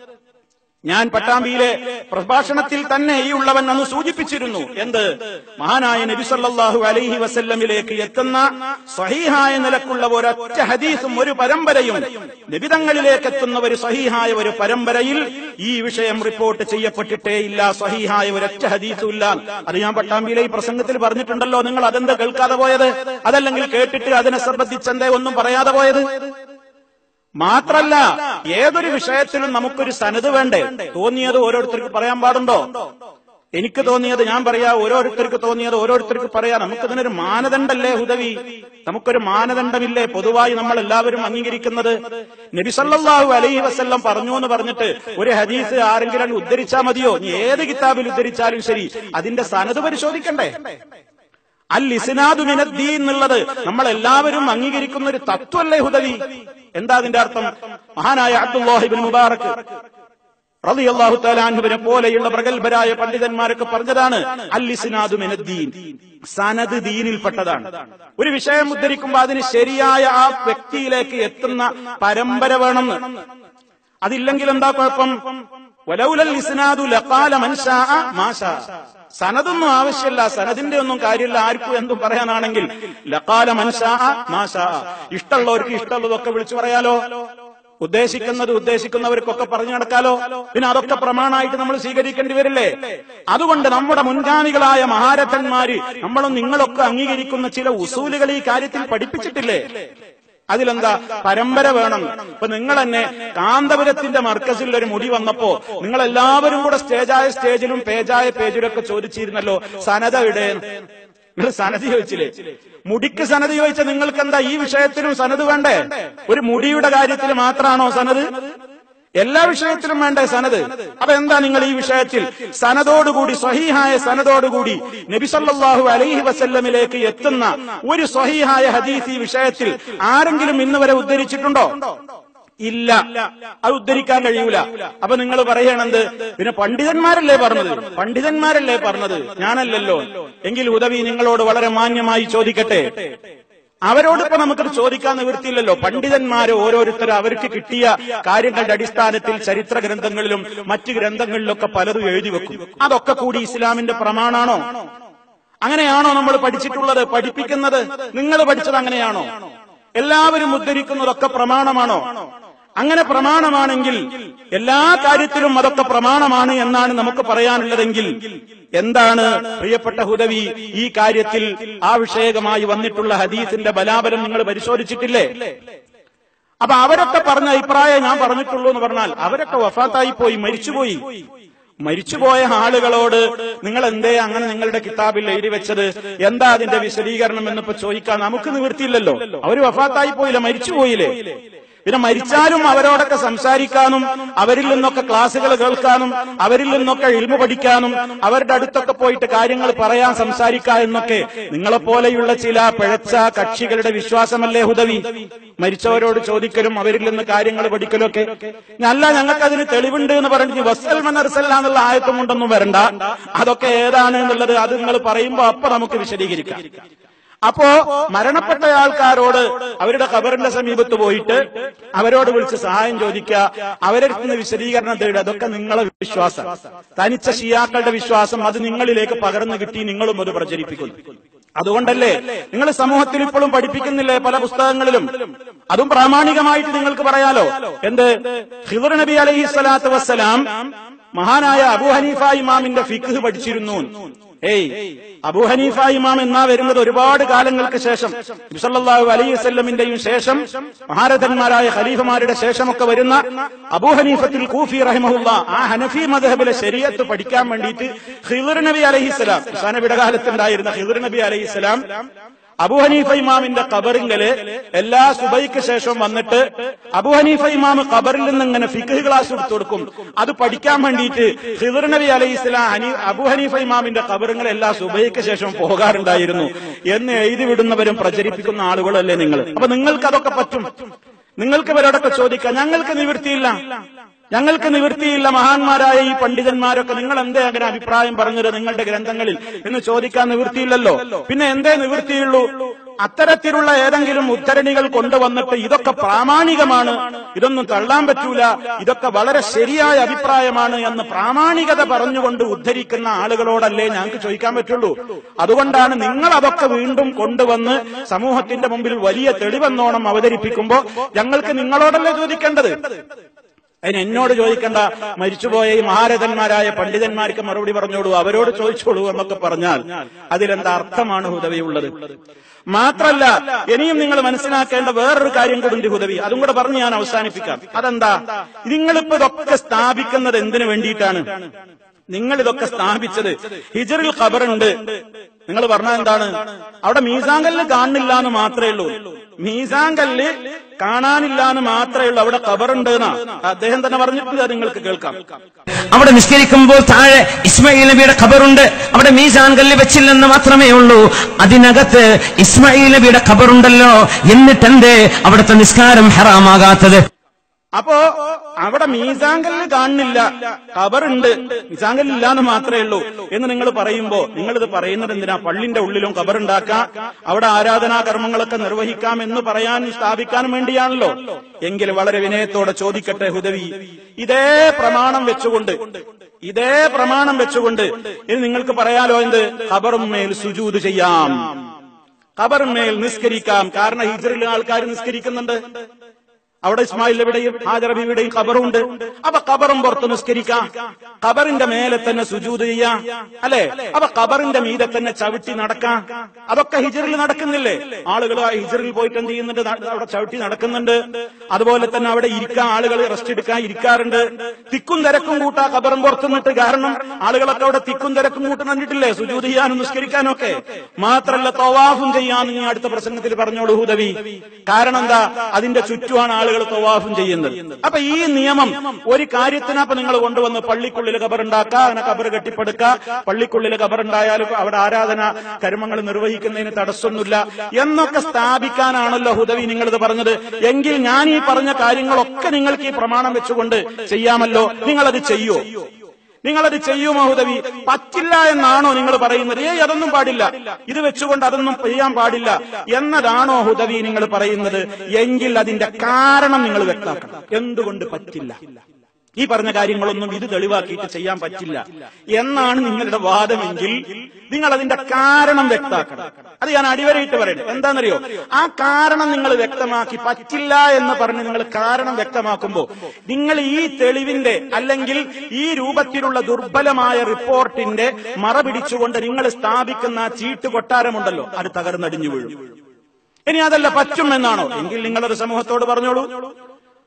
ഞാൻ പട്ടാമ്പിയിലെ പ്രഭാഷണത്തിൽ തന്നെ ഈ ഉള്ളവൻ അന്ന് സൂചിപ്പിച്ചിരുന്നു എന്ത് മഹാനായ നബി സല്ലല്ലാഹു അലൈഹി വസല്ലമിലേക്ക് എത്തുന്ന സഹീഹായ നിലക്കുള്ള ഒരൊറ്റ ഹദീസും ഒരു പരമ്പരയും നിബിതങ്ങളിലേക്ക് എത്തുന്ന ഒരു സഹീഹായ ഒരു പരമ്പരയിൽ ഈ വിഷയം റിപ്പോർട്ട് ചെയ്യപ്പെട്ടിട്ടേ ഇല്ല സഹീഹായ ഒരൊറ്റ ഹദീസും ഇല്ല അത് ഞാൻ പട്ടാമ്പിയിലെ ഈ പ്രസംഗത്തിൽ പറഞ്ഞിട്ടുണ്ടല്ലോ നിങ്ങൾ അതെന്താ കേൾക്കാതെ പോയത് അതല്ലെങ്കിൽ കേട്ടിട്ട് അതിനെ സംബന്ധിച്ചെന്തേ ഒന്നും പറയാതെ പോയത് മാത്രല്ല ഏതൊരു വിഷയത്തിലും നമുക്കൊരു സനത് വേണ്ടേ തോന്നിയത് ഓരോരുത്തർക്ക് പറയാൻ പാടുണ്ടോ എനിക്ക് തോന്നിയത് ഞാൻ പറയാ ഓരോരുത്തർക്ക് തോന്നിയത് ഓരോരുത്തർക്ക് പറയാ നമുക്കിതിനൊരു മാനദണ്ഡല്ലേ ഹുദവി നമുക്കൊരു മാനദണ്ഡമില്ലേ പൊതുവായി നമ്മൾ എല്ലാവരും അംഗീകരിക്കുന്നത് നബിസല്ലാഹു അലൈഹി വസ്ല്ലം പറഞ്ഞു എന്ന് പറഞ്ഞിട്ട് ഒരു ഹദീസ് ആരെങ്കിലും അങ്ങ് ഉദ്ധരിച്ചാ മതിയോ നീ ഏത് കിതാബിൽ ഉദ്ധരിച്ചാലും ശരി അതിന്റെ സനത് പരിശോധിക്കണ്ടേ അൽ ഇസ്നാദു മിനദ്ദീൻ എന്നുള്ളത് നമ്മൾ എല്ലാവരും അംഗീകരിക്കുന്ന ഒരു തത്വല്ലേ ഹുദവി എന്താ അതിന്റെ അർത്ഥം മഹാനായ അബ്ദുല്ലാഹിബിൻ മുബാറക് റളിയല്ലാഹു തആലാൻഹുവിനെ പോലെയുള്ള പ്രഗത്ഭരായ പണ്ഡിതന്മാരൊക്കെ പറഞ്ഞതാണ് അൽ ഇസ്നാദു മിനദ്ദീൻ സനദ് ദീനിൽപ്പെട്ടതാണ് ഒരു വിഷയം ഉദ്ധരിക്കുമ്പോൾ അതിന് ശരിയായ ആ വ്യക്തിയിലേക്ക് എത്തുന്ന പരമ്പര വേണമെന്ന് അതില്ലെങ്കിൽ എന്താ കുഴപ്പം വലൗലൽ ഇസ്നാദു ലഖാല മൻ ശാഅ മാ ശാഅ സനതൊന്നും ആവശ്യമില്ല സനദിന്റെ ഒന്നും കാര്യമില്ല ആർക്കും എന്തും പറയാനാണെങ്കിൽ ലഖാല മൻ ശാഅ മാ ശാഅ ഇഷ്ടമുള്ളവർക്ക് ഇഷ്ടമുള്ളതൊക്കെ വിളിച്ചു പറയാലോ ഉദ്ദേശിക്കുന്നത് ഉദ്ദേശിക്കുന്നവർക്കൊക്കെ പറഞ്ഞു നടക്കാലോ പിന്നെ അതൊക്കെ പ്രമാണമായിട്ട് നമ്മൾ സ്വീകരിക്കേണ്ടി വരില്ലേ അതുകൊണ്ട് നമ്മുടെ മുൻഗാമികളായ മഹാരഥന്മാര് നമ്മളും നിങ്ങളൊക്കെ അംഗീകരിക്കുന്ന ചില ഉസൂലുകൾ ഈ കാര്യത്തിൽ പഠിപ്പിച്ചിട്ടില്ലേ അതിലെന്താ പരമ്പര വേണം ഇപ്പൊ നിങ്ങൾ തന്നെ കാന്തപുരത്തിന്റെ മർക്കസിൽ ഒരു മുടി വന്നപ്പോ നിങ്ങൾ എല്ലാവരും കൂടെ സ്റ്റേജായ സ്റ്റേജിലും പേജായ പേജിലൊക്കെ ചോദിച്ചിരുന്നല്ലോ സനത ഇവിടെ നിങ്ങൾ സനത് ചോദിച്ചില്ലേ മുടിക്ക് സനത് ചോദിച്ച നിങ്ങൾക്ക് എന്താ ഈ വിഷയത്തിലും സനത് വേണ്ടേ ഒരു മുടിയുടെ കാര്യത്തിൽ മാത്രമാണോ സനത് എല്ലാ വിഷയത്തിലും വേണ്ടേ സനത് അപ്പൊ എന്താ നിങ്ങൾ ഈ വിഷയത്തിൽ സനതോടുകൂടി സ്വഹീഹായ സനതോടുകൂടി നബിസല്ലാഹു അലൈഹി വസല്ലമിലേക്ക് എത്തുന്ന ഒരു സ്വഹീഹായ ഹദീസ് ഈ വിഷയത്തിൽ ആരെങ്കിലും ഇന്ന് വരെ ഉദ്ധരിച്ചിട്ടുണ്ടോ ഇല്ല അത് ഉദ്ധരിക്കാൻ കഴിയൂല അപ്പൊ നിങ്ങൾ പറയണത് പിന്നെ പണ്ഡിതന്മാരല്ലേ പറഞ്ഞത് പണ്ഡിതന്മാരല്ലേ പറഞ്ഞത് ഞാനല്ലല്ലോ എങ്കിൽ ഉദവി നിങ്ങളോട് വളരെ മാന്യമായി ചോദിക്കട്ടെ അവരോടിപ്പോ നമുക്കത് ചോദിക്കാൻ നിവൃത്തിയില്ലല്ലോ പണ്ഡിതന്മാര് ഓരോരുത്തരും അവർക്ക് കിട്ടിയ കാര്യങ്ങളുടെ അടിസ്ഥാനത്തിൽ ചരിത്ര ഗ്രന്ഥങ്ങളിലും മറ്റു ഗ്രന്ഥങ്ങളിലൊക്കെ പലതും എഴുതി വെക്കും അതൊക്കെ കൂടി ഇസ്ലാമിന്റെ പ്രമാണാണോ അങ്ങനെയാണോ നമ്മൾ പഠിച്ചിട്ടുള്ളത് പഠിപ്പിക്കുന്നത് നിങ്ങൾ പഠിച്ചത് അങ്ങനെയാണോ എല്ലാവരും ഉദ്ധരിക്കുന്നതൊക്കെ പ്രമാണമാണോ അങ്ങനെ പ്രമാണമാണെങ്കിൽ എല്ലാ കാര്യത്തിലും അതൊക്കെ പ്രമാണമാണ് എന്നാണ് നമുക്ക് പറയാനുള്ളതെങ്കിൽ എന്താണ് പ്രിയപ്പെട്ട ഹുദവി ഈ കാര്യത്തിൽ ആവശ്യകമായി വന്നിട്ടുള്ള ഹദീസിന്റെ ബലാബലം നിങ്ങൾ പരിശോധിച്ചിട്ടില്ലേ അപ്പൊ അവരൊക്കെ പറഞ്ഞ അഭിപ്രായം ഞാൻ പറഞ്ഞിട്ടുള്ളൂ എന്ന് പറഞ്ഞാൽ അവരൊക്കെ വഫാത്തായി പോയി മരിച്ചുപോയി മരിച്ചുപോയ ആളുകളോട് നിങ്ങൾ എന്തേ അങ്ങനെ നിങ്ങളുടെ കിതാബിൽ എഴുതി വെച്ചത് എന്താ അതിന്റെ വിശദീകരണം എന്നിപ്പോ ചോദിക്കാൻ നമുക്ക് നിവൃത്തിയില്ലല്ലോ അവര് വഫാത്തായി പോയില്ല മരിച്ചുപോയില്ലേ പിന്നെ മരിച്ചാലും അവരോടൊക്കെ സംസാരിക്കാനും അവരിൽ നിന്നൊക്കെ ക്ലാസ്സുകൾ കേൾക്കാനും അവരിൽ നിന്നൊക്കെ ഇൽമു പഠിക്കാനും അവരുടെ അടുത്തൊക്കെ പോയിട്ട് കാര്യങ്ങൾ പറയാൻ സംസാരിക്കാം എന്നൊക്കെ നിങ്ങളെപ്പോലെയുള്ള ചില പിഴച്ച കക്ഷികളുടെ വിശ്വാസമല്ലേ ഹുദവി മരിച്ചവരോട് ചോദിക്കലും അവരിൽ നിന്ന് കാര്യങ്ങൾ പഠിക്കലും ഒക്കെ അല്ല ഞങ്ങൾക്ക് അതിന് തെളിവുണ്ട് എന്ന് പറഞ്ഞിട്ട് വസ്സൽ മനർസല്ല എന്നുള്ള ആയത്തും കൊണ്ടൊന്നും വരണ്ട അതൊക്കെ ഏതാണ് എന്നുള്ളത് അത് നിങ്ങൾ പറയുമ്പോ അപ്പൊ നമുക്ക് വിശദീകരിക്കാം അപ്പോ മരണപ്പെട്ട ആൾക്കാരോട് അവരുടെ ഖബറിന്റെ സമീപത്ത് പോയിട്ട് അവരോട് വിളിച്ച് സഹായം ചോദിക്കുക അവരുടെ നിന്ന് വിശദീകരണം തേടുക അതൊക്കെ നിങ്ങളെ വിശ്വാസം തനിച്ച ഷിയാക്കളുടെ വിശ്വാസം അത് നിങ്ങളിലേക്ക് പകർന്നു കിട്ടി നിങ്ങളും അത് പ്രചരിപ്പിക്കുന്നു അതുകൊണ്ടല്ലേ നിങ്ങൾ സമൂഹത്തിൽ ഇപ്പോഴും പഠിപ്പിക്കുന്നില്ലേ പല പുസ്തകങ്ങളിലും അതും പ്രാമാണികമായിട്ട് നിങ്ങൾക്ക് പറയാലോ എന്ത് ഹിദർ നബി അലൈഹി സ്വലാത്തു വസ്സലാം മഹാനായ അബു ഹനീഫ ഇമാമിന്റെ ഫിഖ് പഠിച്ചിരുന്നു ഏയ് അബു ഹനീഫ ഇമാം എന്നാ വരുന്നത് ഒരുപാട് കാലങ്ങൾക്ക് ശേഷം സല്ലല്ലാഹു അലൈഹി വസല്ലമിന്റെയും ശേഷം മഹാരഥന്മാരായ ഖലീഫമാരുടെ ശേഷമൊക്കെ വരുന്ന അബു ഹനീഫത്തിൽ കൂഫി റഹിമഹുല്ല ആ ഹനഫി മദ്ഹബിലെ ശരീഅത്ത് പഠിക്കാൻ വേണ്ടിയിട്ട് ഖിദർ നബി അലൈഹിസ്സലാം നബിയുടെ കാലത്തുണ്ടായിരുന്ന ഖിദർ നബി അലൈഹിസ്സലാം അബു ഹനീഫ ഇമാമിന്റെ ഖബറിങ്കല് എല്ലാ സുബൈക്ക് ശേഷം വന്നിട്ട് അബു ഹനീഫ ഇമാം ഖബറിൽ നിന്ന് ഇങ്ങനെ ഫിഖ് ക്ലാസ് എടുത്തു കൊടുക്കും അത് പഠിക്കാൻ വേണ്ടിയിട്ട് ഹിദർ നബി അലൈഹി ഇസ്ലാം ഹനി അബു ഹനീഫ ഇമാമിന്റെ ഖബറുകൾ എല്ലാ സുബൈക്ക് ശേഷം പോകാറുണ്ടായിരുന്നു എന്ന് എഴുതി വിടുന്നവരും പ്രചരിപ്പിക്കുന്ന ആളുകളല്ലേ നിങ്ങൾ അപ്പൊ നിങ്ങൾക്ക് അതൊക്കെ പറ്റും നിങ്ങൾക്ക് ഇവരോടൊക്കെ ചോദിക്കാം ഞങ്ങൾക്ക് നിവൃത്തിയില്ല ഞങ്ങൾക്ക് നിവൃത്തിയില്ല മഹാന്മാരായ ഈ പണ്ഡിതന്മാരൊക്കെ നിങ്ങൾ എന്തേ അങ്ങനെ അഭിപ്രായം പറഞ്ഞത് നിങ്ങളുടെ ഗ്രന്ഥങ്ങളിൽ എന്ന് ചോദിക്കാൻ നിവൃത്തിയില്ലല്ലോ പിന്നെ എന്തേ നിവൃത്തിയുള്ളൂ അത്തരത്തിലുള്ള ഏതെങ്കിലും ഉദ്ധരണികൾ കൊണ്ടുവന്നിട്ട് ഇതൊക്കെ പ്രാമാണികമാണ് ഇതൊന്നും തള്ളാൻ പറ്റൂല ഇതൊക്കെ വളരെ ശരിയായ അഭിപ്രായമാണ് എന്ന് പ്രാമാണികത പറഞ്ഞുകൊണ്ട് ഉദ്ധരിക്കുന്ന ആളുകളോടല്ലേ ഞങ്ങൾക്ക് ചോദിക്കാൻ പറ്റുള്ളൂ അതുകൊണ്ടാണ് നിങ്ങൾ അതൊക്കെ വീണ്ടും കൊണ്ടുവന്ന് സമൂഹത്തിന്റെ മുമ്പിൽ വലിയ തെളിവെന്നോണം അവതരിപ്പിക്കുമ്പോൾ ഞങ്ങൾക്ക് നിങ്ങളോടല്ലേ ചോദിക്കേണ്ടത് അതിന് എന്നോട് ചോദിക്കണ്ട മരിച്ചുപോയ ഈ മഹാരഥന്മാരായ പണ്ഡിതന്മാർക്ക് മറുപടി പറഞ്ഞോളൂ അവരോട് ചോദിച്ചോളൂ എന്നൊക്കെ പറഞ്ഞാൽ അതിലെന്താ അർത്ഥമാണ് ഹുദവിയുള്ളത് മാത്രല്ല ഇനിയും നിങ്ങൾ മനസ്സിലാക്കേണ്ട വേറൊരു കാര്യം കൂടി ഹുദവി അതും കൂടെ പറഞ്ഞ് ഞാൻ അവസാനിപ്പിക്കാം അതെന്താ നിങ്ങളിപ്പോ ഇതൊക്കെ സ്ഥാപിക്കുന്നത് എന്തിനു വേണ്ടിയിട്ടാണ് നിങ്ങൾ ഇതൊക്കെ സ്ഥാപിച്ചത് ഹിജറിൽ ഖബറുണ്ട് നിങ്ങൾ പറഞ്ഞാൽ എന്താണ് അവിടെ മീസാങ്കല്ല് കാണുന്നില്ല എന്ന് മാത്രമേ ഉള്ളൂ മീസാങ്കല്ല് കാണാനില്ല എന്ന് മാത്രമേ ഉള്ളൂ അവിടെ ഖബറുണ്ട് എന്നാ അദ്ദേഹം തന്നെ പറഞ്ഞിട്ടുണ്ട് അത് നിങ്ങൾക്ക് കേൾക്കാം അവിടെ നിസ്കരിക്കുമ്പോൾ താഴെ ഇസ്മായിൽ നബിയുടെ ഖബറുണ്ട് അവിടെ മീസാൻ കല്ല് വെച്ചില്ലെന്ന് മാത്രമേ ഉള്ളൂ അതിനകത്ത് ഇസ്മായിൽ നബിയുടെ ഖബറുണ്ടല്ലോ എന്നിട്ടെന്തേ അവിടുത്തെ നിസ്കാരം ഹറാമാകാത്തത് അപ്പോ അവിടെ മീസാങ്കല്ല് കാണുന്നില്ല ഖബറുണ്ട് മീസാങ്കല്ലില്ല എന്ന് മാത്രമേ ഉള്ളൂ എന്ന് നിങ്ങൾ പറയുമ്പോ നിങ്ങളിത് പറയുന്നത് എന്തിനാ പള്ളിന്റെ ഉള്ളിലും ഖബറുണ്ടാക്കാം അവിടെ ആരാധനാ കർമ്മങ്ങളൊക്കെ നിർവഹിക്കാം എന്ന് പറയാനും സ്ഥാപിക്കാനും വേണ്ടിയാണല്ലോ എങ്കിൽ വളരെ വിനയത്തോടെ ചോദിക്കട്ടെ ഹുദവി ഇതേ പ്രമാണം വെച്ചുകൊണ്ട് ഇതേ പ്രമാണം വെച്ചുകൊണ്ട് ഇനി നിങ്ങൾക്ക് പറയാലോ എന്ത് ഖബറും മേൽ സുജൂത് ചെയ്യാം ഖബറിന്മേൽ നിസ്കരിക്കാം കാരണം ഹിജറിലെ ആൾക്കാർ നിസ്കരിക്കുന്നുണ്ട് അവിടെ ഇസ്മായിൽ നബിയുടെയും ഹാജറബിയുടെയും ഖബറുണ്ട് അപ്പൊ ഖബറും പുറത്ത് നിസ്കരിക്കാം ഖബറിന്റെ മേലെ തന്നെ സുജൂത് ചെയ്യാം അല്ലെ അപ്പൊ ഖബറിന്റെ മീതെ തന്നെ ചവിട്ടി നടക്കാം അതൊക്കെ ഹിജറിൽ നടക്കുന്നില്ലേ ആളുകൾ ആ ഹിജറിൽ പോയിട്ട് എന്ത് ചെയ്യുന്നുണ്ട് ന- അവിടെ ചവിട്ടി നടക്കുന്നുണ്ട് അതുപോലെ തന്നെ അവിടെ ഇരിക്കാൻ ആളുകൾ റെസ്റ്റ് എടുക്കാൻ ഇരിക്കാറുണ്ട് തിക്കും തിരക്കും കൂട്ടാ ഖബറും പുറത്ത് നിന്നിട്ട് കാരണം ആളുകളൊക്കെ അവിടെ തിക്കും തിരക്കും കൂട്ടും കണ്ടിട്ടില്ലേ സുജൂത് ചെയ്യാനും നിസ്കരിക്കാനും ഒക്കെ മാത്രല്ല തവാഫും ചെയ്യാന്ന് ഞാൻ അടുത്ത പ്രസംഗത്തിൽ പറഞ്ഞോളൂ ഹുദവി കാരണം എന്താ അതിന്റെ ചുറ്റുമാണ് ആളുകൾ തവാഫും ചെയ്യുന്നത് അപ്പൊ ഈ നിയമം ഒരു കാര്യത്തിന് അപ്പൊ നിങ്ങൾ കൊണ്ടുവന്ന് പള്ളിക്കുള്ളിൽ കബറുണ്ടാക്കുക അങ്ങനെ കബർ കെട്ടിപ്പടുക്കുക പള്ളിക്കുള്ളിൽ കബറുണ്ടായാലും അവിടെ ആരാധന കർമ്മങ്ങൾ നിർവഹിക്കുന്നതിന് തടസ്സമൊന്നുമില്ല എന്നൊക്കെ സ്ഥാപിക്കാനാണല്ലോ ഹുദവി നിങ്ങളിത് പറഞ്ഞത് എങ്കിൽ ഞാൻ ഈ പറഞ്ഞ കാര്യങ്ങളൊക്കെ നിങ്ങൾക്ക് ഈ പ്രമാണം വെച്ചുകൊണ്ട് ചെയ്യാമല്ലോ നിങ്ങളത് ചെയ്യോ നിങ്ങളത് ചെയ്യുമോ ഹുദവി പറ്റില്ല എന്നാണോ നിങ്ങൾ പറയുന്നത് ഏയ് അതൊന്നും പാടില്ല ഇത് വെച്ചുകൊണ്ട് അതൊന്നും ചെയ്യാൻ പാടില്ല എന്നതാണോ ഹുദവി നിങ്ങൾ പറയുന്നത് എങ്കിൽ അതിന്റെ കാരണം നിങ്ങൾ വ്യക്തമാക്കണം എന്തുകൊണ്ട് പറ്റില്ല ഈ പറഞ്ഞ കാര്യങ്ങളൊന്നും ഇത് തെളിവാക്കിയിട്ട് ചെയ്യാൻ പറ്റില്ല എന്നാണ് നിങ്ങളുടെ വാദമെങ്കിൽ നിങ്ങൾ അതിന്റെ കാരണം വ്യക്തമാക്കണം അത് ഞാൻ അടിവരയിട്ട് പറയട്ടെ എന്താണെന്നറിയോ ആ കാരണം നിങ്ങൾ വ്യക്തമാക്കി പറ്റില്ല എന്ന് പറഞ്ഞ് നിങ്ങൾ കാരണം വ്യക്തമാക്കുമ്പോൾ നിങ്ങൾ ഈ തെളിവിന്റെ അല്ലെങ്കിൽ ഈ രൂപത്തിലുള്ള ദുർബലമായ റിപ്പോർട്ടിന്റെ മറ പിടിച്ചുകൊണ്ട് നിങ്ങൾ സ്ഥാപിക്കുന്ന ആ ചീട്ട് കൊട്ടാരമുണ്ടല്ലോ അത് തകർന്നടിഞ്ഞു വീഴും ഇനി അതല്ല പറ്റും എന്നാണോ എങ്കിൽ നിങ്ങളൊരു സമൂഹത്തോട് പറഞ്ഞോളൂ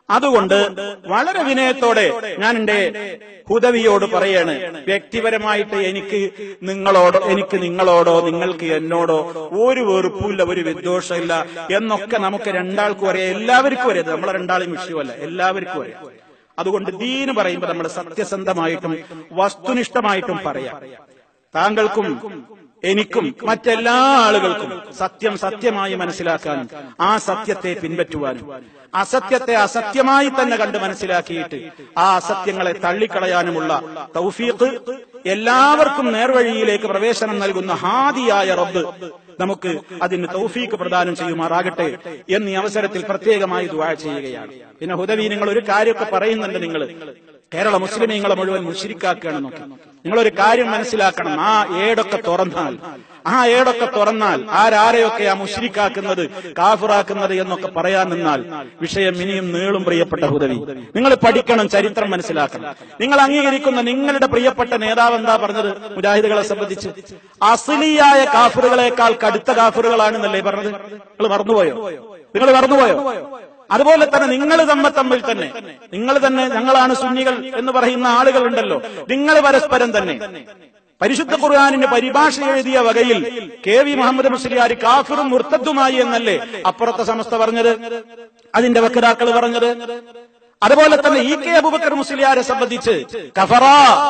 അതുകൊണ്ട് വളരെ വിനയത്തോടെ ഞാൻ എന്റെ ഹുദവിയോട് പറയാണ് വ്യക്തിപരമായിട്ട് എനിക്ക് നിങ്ങളോടോ എനിക്ക് നിങ്ങളോടോ നിങ്ങൾക്ക് എന്നോടോ ഒരു വെറുപ്പില്ല ഒരു വിദ്വേഷമില്ല എന്നൊക്കെ നമുക്ക് രണ്ടാൾക്കും അറിയാം എല്ലാവർക്കും അറിയാം നമ്മളെ രണ്ടാളും വിഷയമല്ല എല്ലാവർക്കും അറിയാം അതുകൊണ്ട് ദീന് പറയുമ്പോൾ നമ്മൾ സത്യസന്ധമായിട്ടും വസ്തുനിഷ്ഠമായിട്ടും പറയാം താങ്കൾക്കും എനിക്കും മറ്റെല്ലാ ആളുകൾക്കും സത്യം സത്യമായി മനസ്സിലാക്കാനും ആ സത്യത്തെ പിൻപറ്റുവാനും അസത്യത്തെ അസത്യമായി തന്നെ കണ്ട് മനസ്സിലാക്കിയിട്ട് ആ അസത്യങ്ങളെ തള്ളിക്കളയാനുമുള്ള തൗഫീഖ് എല്ലാവർക്കും നേർവഴിയിലേക്ക് പ്രവേശനം നൽകുന്ന ഹാദിയായ റബ്ബ് നമുക്ക് അതിന് തൗഫീഖ് പ്രദാനം ചെയ്യുമാറാകട്ടെ എന്ന് ഈ അവസരത്തിൽ പ്രത്യേകമായി ദുആ ചെയ്യുകയാണ് പിന്നെ ഹുദവി നിങ്ങൾ ഒരു കാര്യമൊക്കെ പറയുന്നുണ്ട് നിങ്ങൾ കേരള മുസ്ലിമീങ്ങളെ മുഴുവൻ മുഷിരിക്കാക്കുകയാണ് നോക്കി നിങ്ങളൊരു കാര്യം മനസ്സിലാക്കണം ആ ഏടൊക്കെ തുറന്നാൽ ആ ഏടൊക്കെ തുറന്നാൽ ആരാരെയൊക്കെ ആ മുഷിരിക്കാക്കുന്നത് കാഫിറാക്കുന്നത് എന്നൊക്കെ പറയാൻ നിന്നാൽ വിഷയം ഇനിയും നീളും പ്രിയപ്പെട്ട ഹുദവി നിങ്ങൾ പഠിക്കണം ചരിത്രം മനസ്സിലാക്കണം നിങ്ങൾ അംഗീകരിക്കുന്ന നിങ്ങളുടെ പ്രിയപ്പെട്ട നേതാവ് എന്താ പറഞ്ഞത് മുജാഹിദുകളെ സംബന്ധിച്ച് അസലിയായ കാഫിറുകളെക്കാൾ കടുത്ത കാഫിറുകളാണെന്നല്ലേ പറഞ്ഞത് നിങ്ങൾ മറന്നുപോയോ നിങ്ങൾ മറന്നുപോയോ അതുപോലെ തന്നെ നിങ്ങൾ തമ്മിൽ തമ്മിൽ തന്നെ നിങ്ങൾ തന്നെ ഞങ്ങളാണ് സുന്നികൾ എന്ന് പറയുന്ന ആളുകളുണ്ടല്ലോ നിങ്ങൾ പരസ്പരം തന്നെ പരിശുദ്ധ ഖുർആാനിന്റെ പരിഭാഷ എഴുതിയ വകയിൽ കെ വി മുഹമ്മദ് മുസ്ലിയാർ കാഫിറും മുർത്തദ്ദുമായി എന്നല്ലേ അപ്പുറത്തെ സമസ്ത പറഞ്ഞത് അതിന്റെ വക്താക്കൾ പറഞ്ഞത് അതുപോലെ തന്നെ ഇ കെ അബുബക്കർ മുസ്ലിയാരെ സംബന്ധിച്ച് കഫറ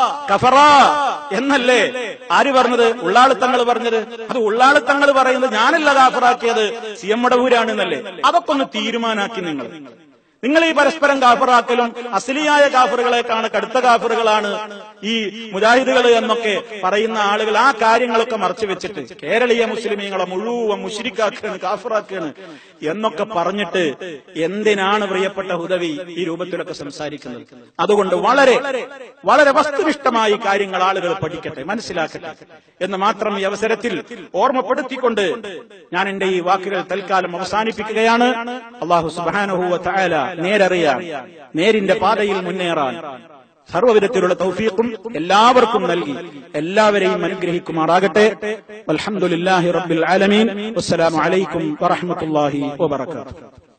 കഫറ എന്നല്ലേ ആര് പറഞ്ഞത് ഉള്ളാളിത്തങ്ങൾ പറഞ്ഞത് അത് ഉള്ളാളിത്തങ്ങൾ പറയുന്നത് ഞാനല്ല കാഫറാക്കിയത് സി എം മടവൂരാണെന്നല്ലേ അതൊക്കെ ഒന്ന് തീരുമാനാക്കി നിങ്ങൾ നിങ്ങൾ ഈ പരസ്പരം കാഫറാക്കലും അസലിയായ കാഫറുകളെക്കാണ് കടുത്ത കാഫറുകളാണ് ഈ മുജാഹിദുകൾ എന്നൊക്കെ പറയുന്ന ആളുകൾ ആ കാര്യങ്ങളൊക്കെ മറച്ചു വെച്ചിട്ട് കേരളീയ മുസ്ലിമീങ്ങളെ മുഴുവൻ മുഷിരിക്കാക്കാണ് കാഫറാക്കാണ് എന്നൊക്കെ പറഞ്ഞിട്ട് എന്തിനാണ് പ്രിയപ്പെട്ട ഹുദവി ഈ രൂപത്തിലൊക്കെ സംസാരിക്കുന്നത് അതുകൊണ്ട് വളരെ വളരെ വസ്തുനിഷ്ഠമായി കാര്യങ്ങൾ ആളുകൾ പഠിക്കട്ടെ മനസ്സിലാക്കട്ടെ എന്ന് മാത്രം ഈ അവസരത്തിൽ ഓർമ്മപ്പെടുത്തിക്കൊണ്ട് ഞാൻ എന്റെ ഈ വാക്കുകൾ തൽക്കാലം അവസാനിപ്പിക്കുകയാണ് അള്ളാഹു സുബാനഹുവ തആല നേരറിയാൻ നേരിന്റെ പാതയിൽ മുന്നേറാൻ സർവ്വവിധത്തിലുള്ള തൗഫീഖും എല്ലാവർക്കും നൽകി എല്ലാവരെയും അനുഗ്രഹിക്കുമാറാകട്ടെ അൽഹംദുലില്ലാഹി റബ്ബിൽ ആലമീൻ വസ്സലാമു അലൈക്കും വറഹ്മത്തുള്ളാഹി വബറകാതുഹു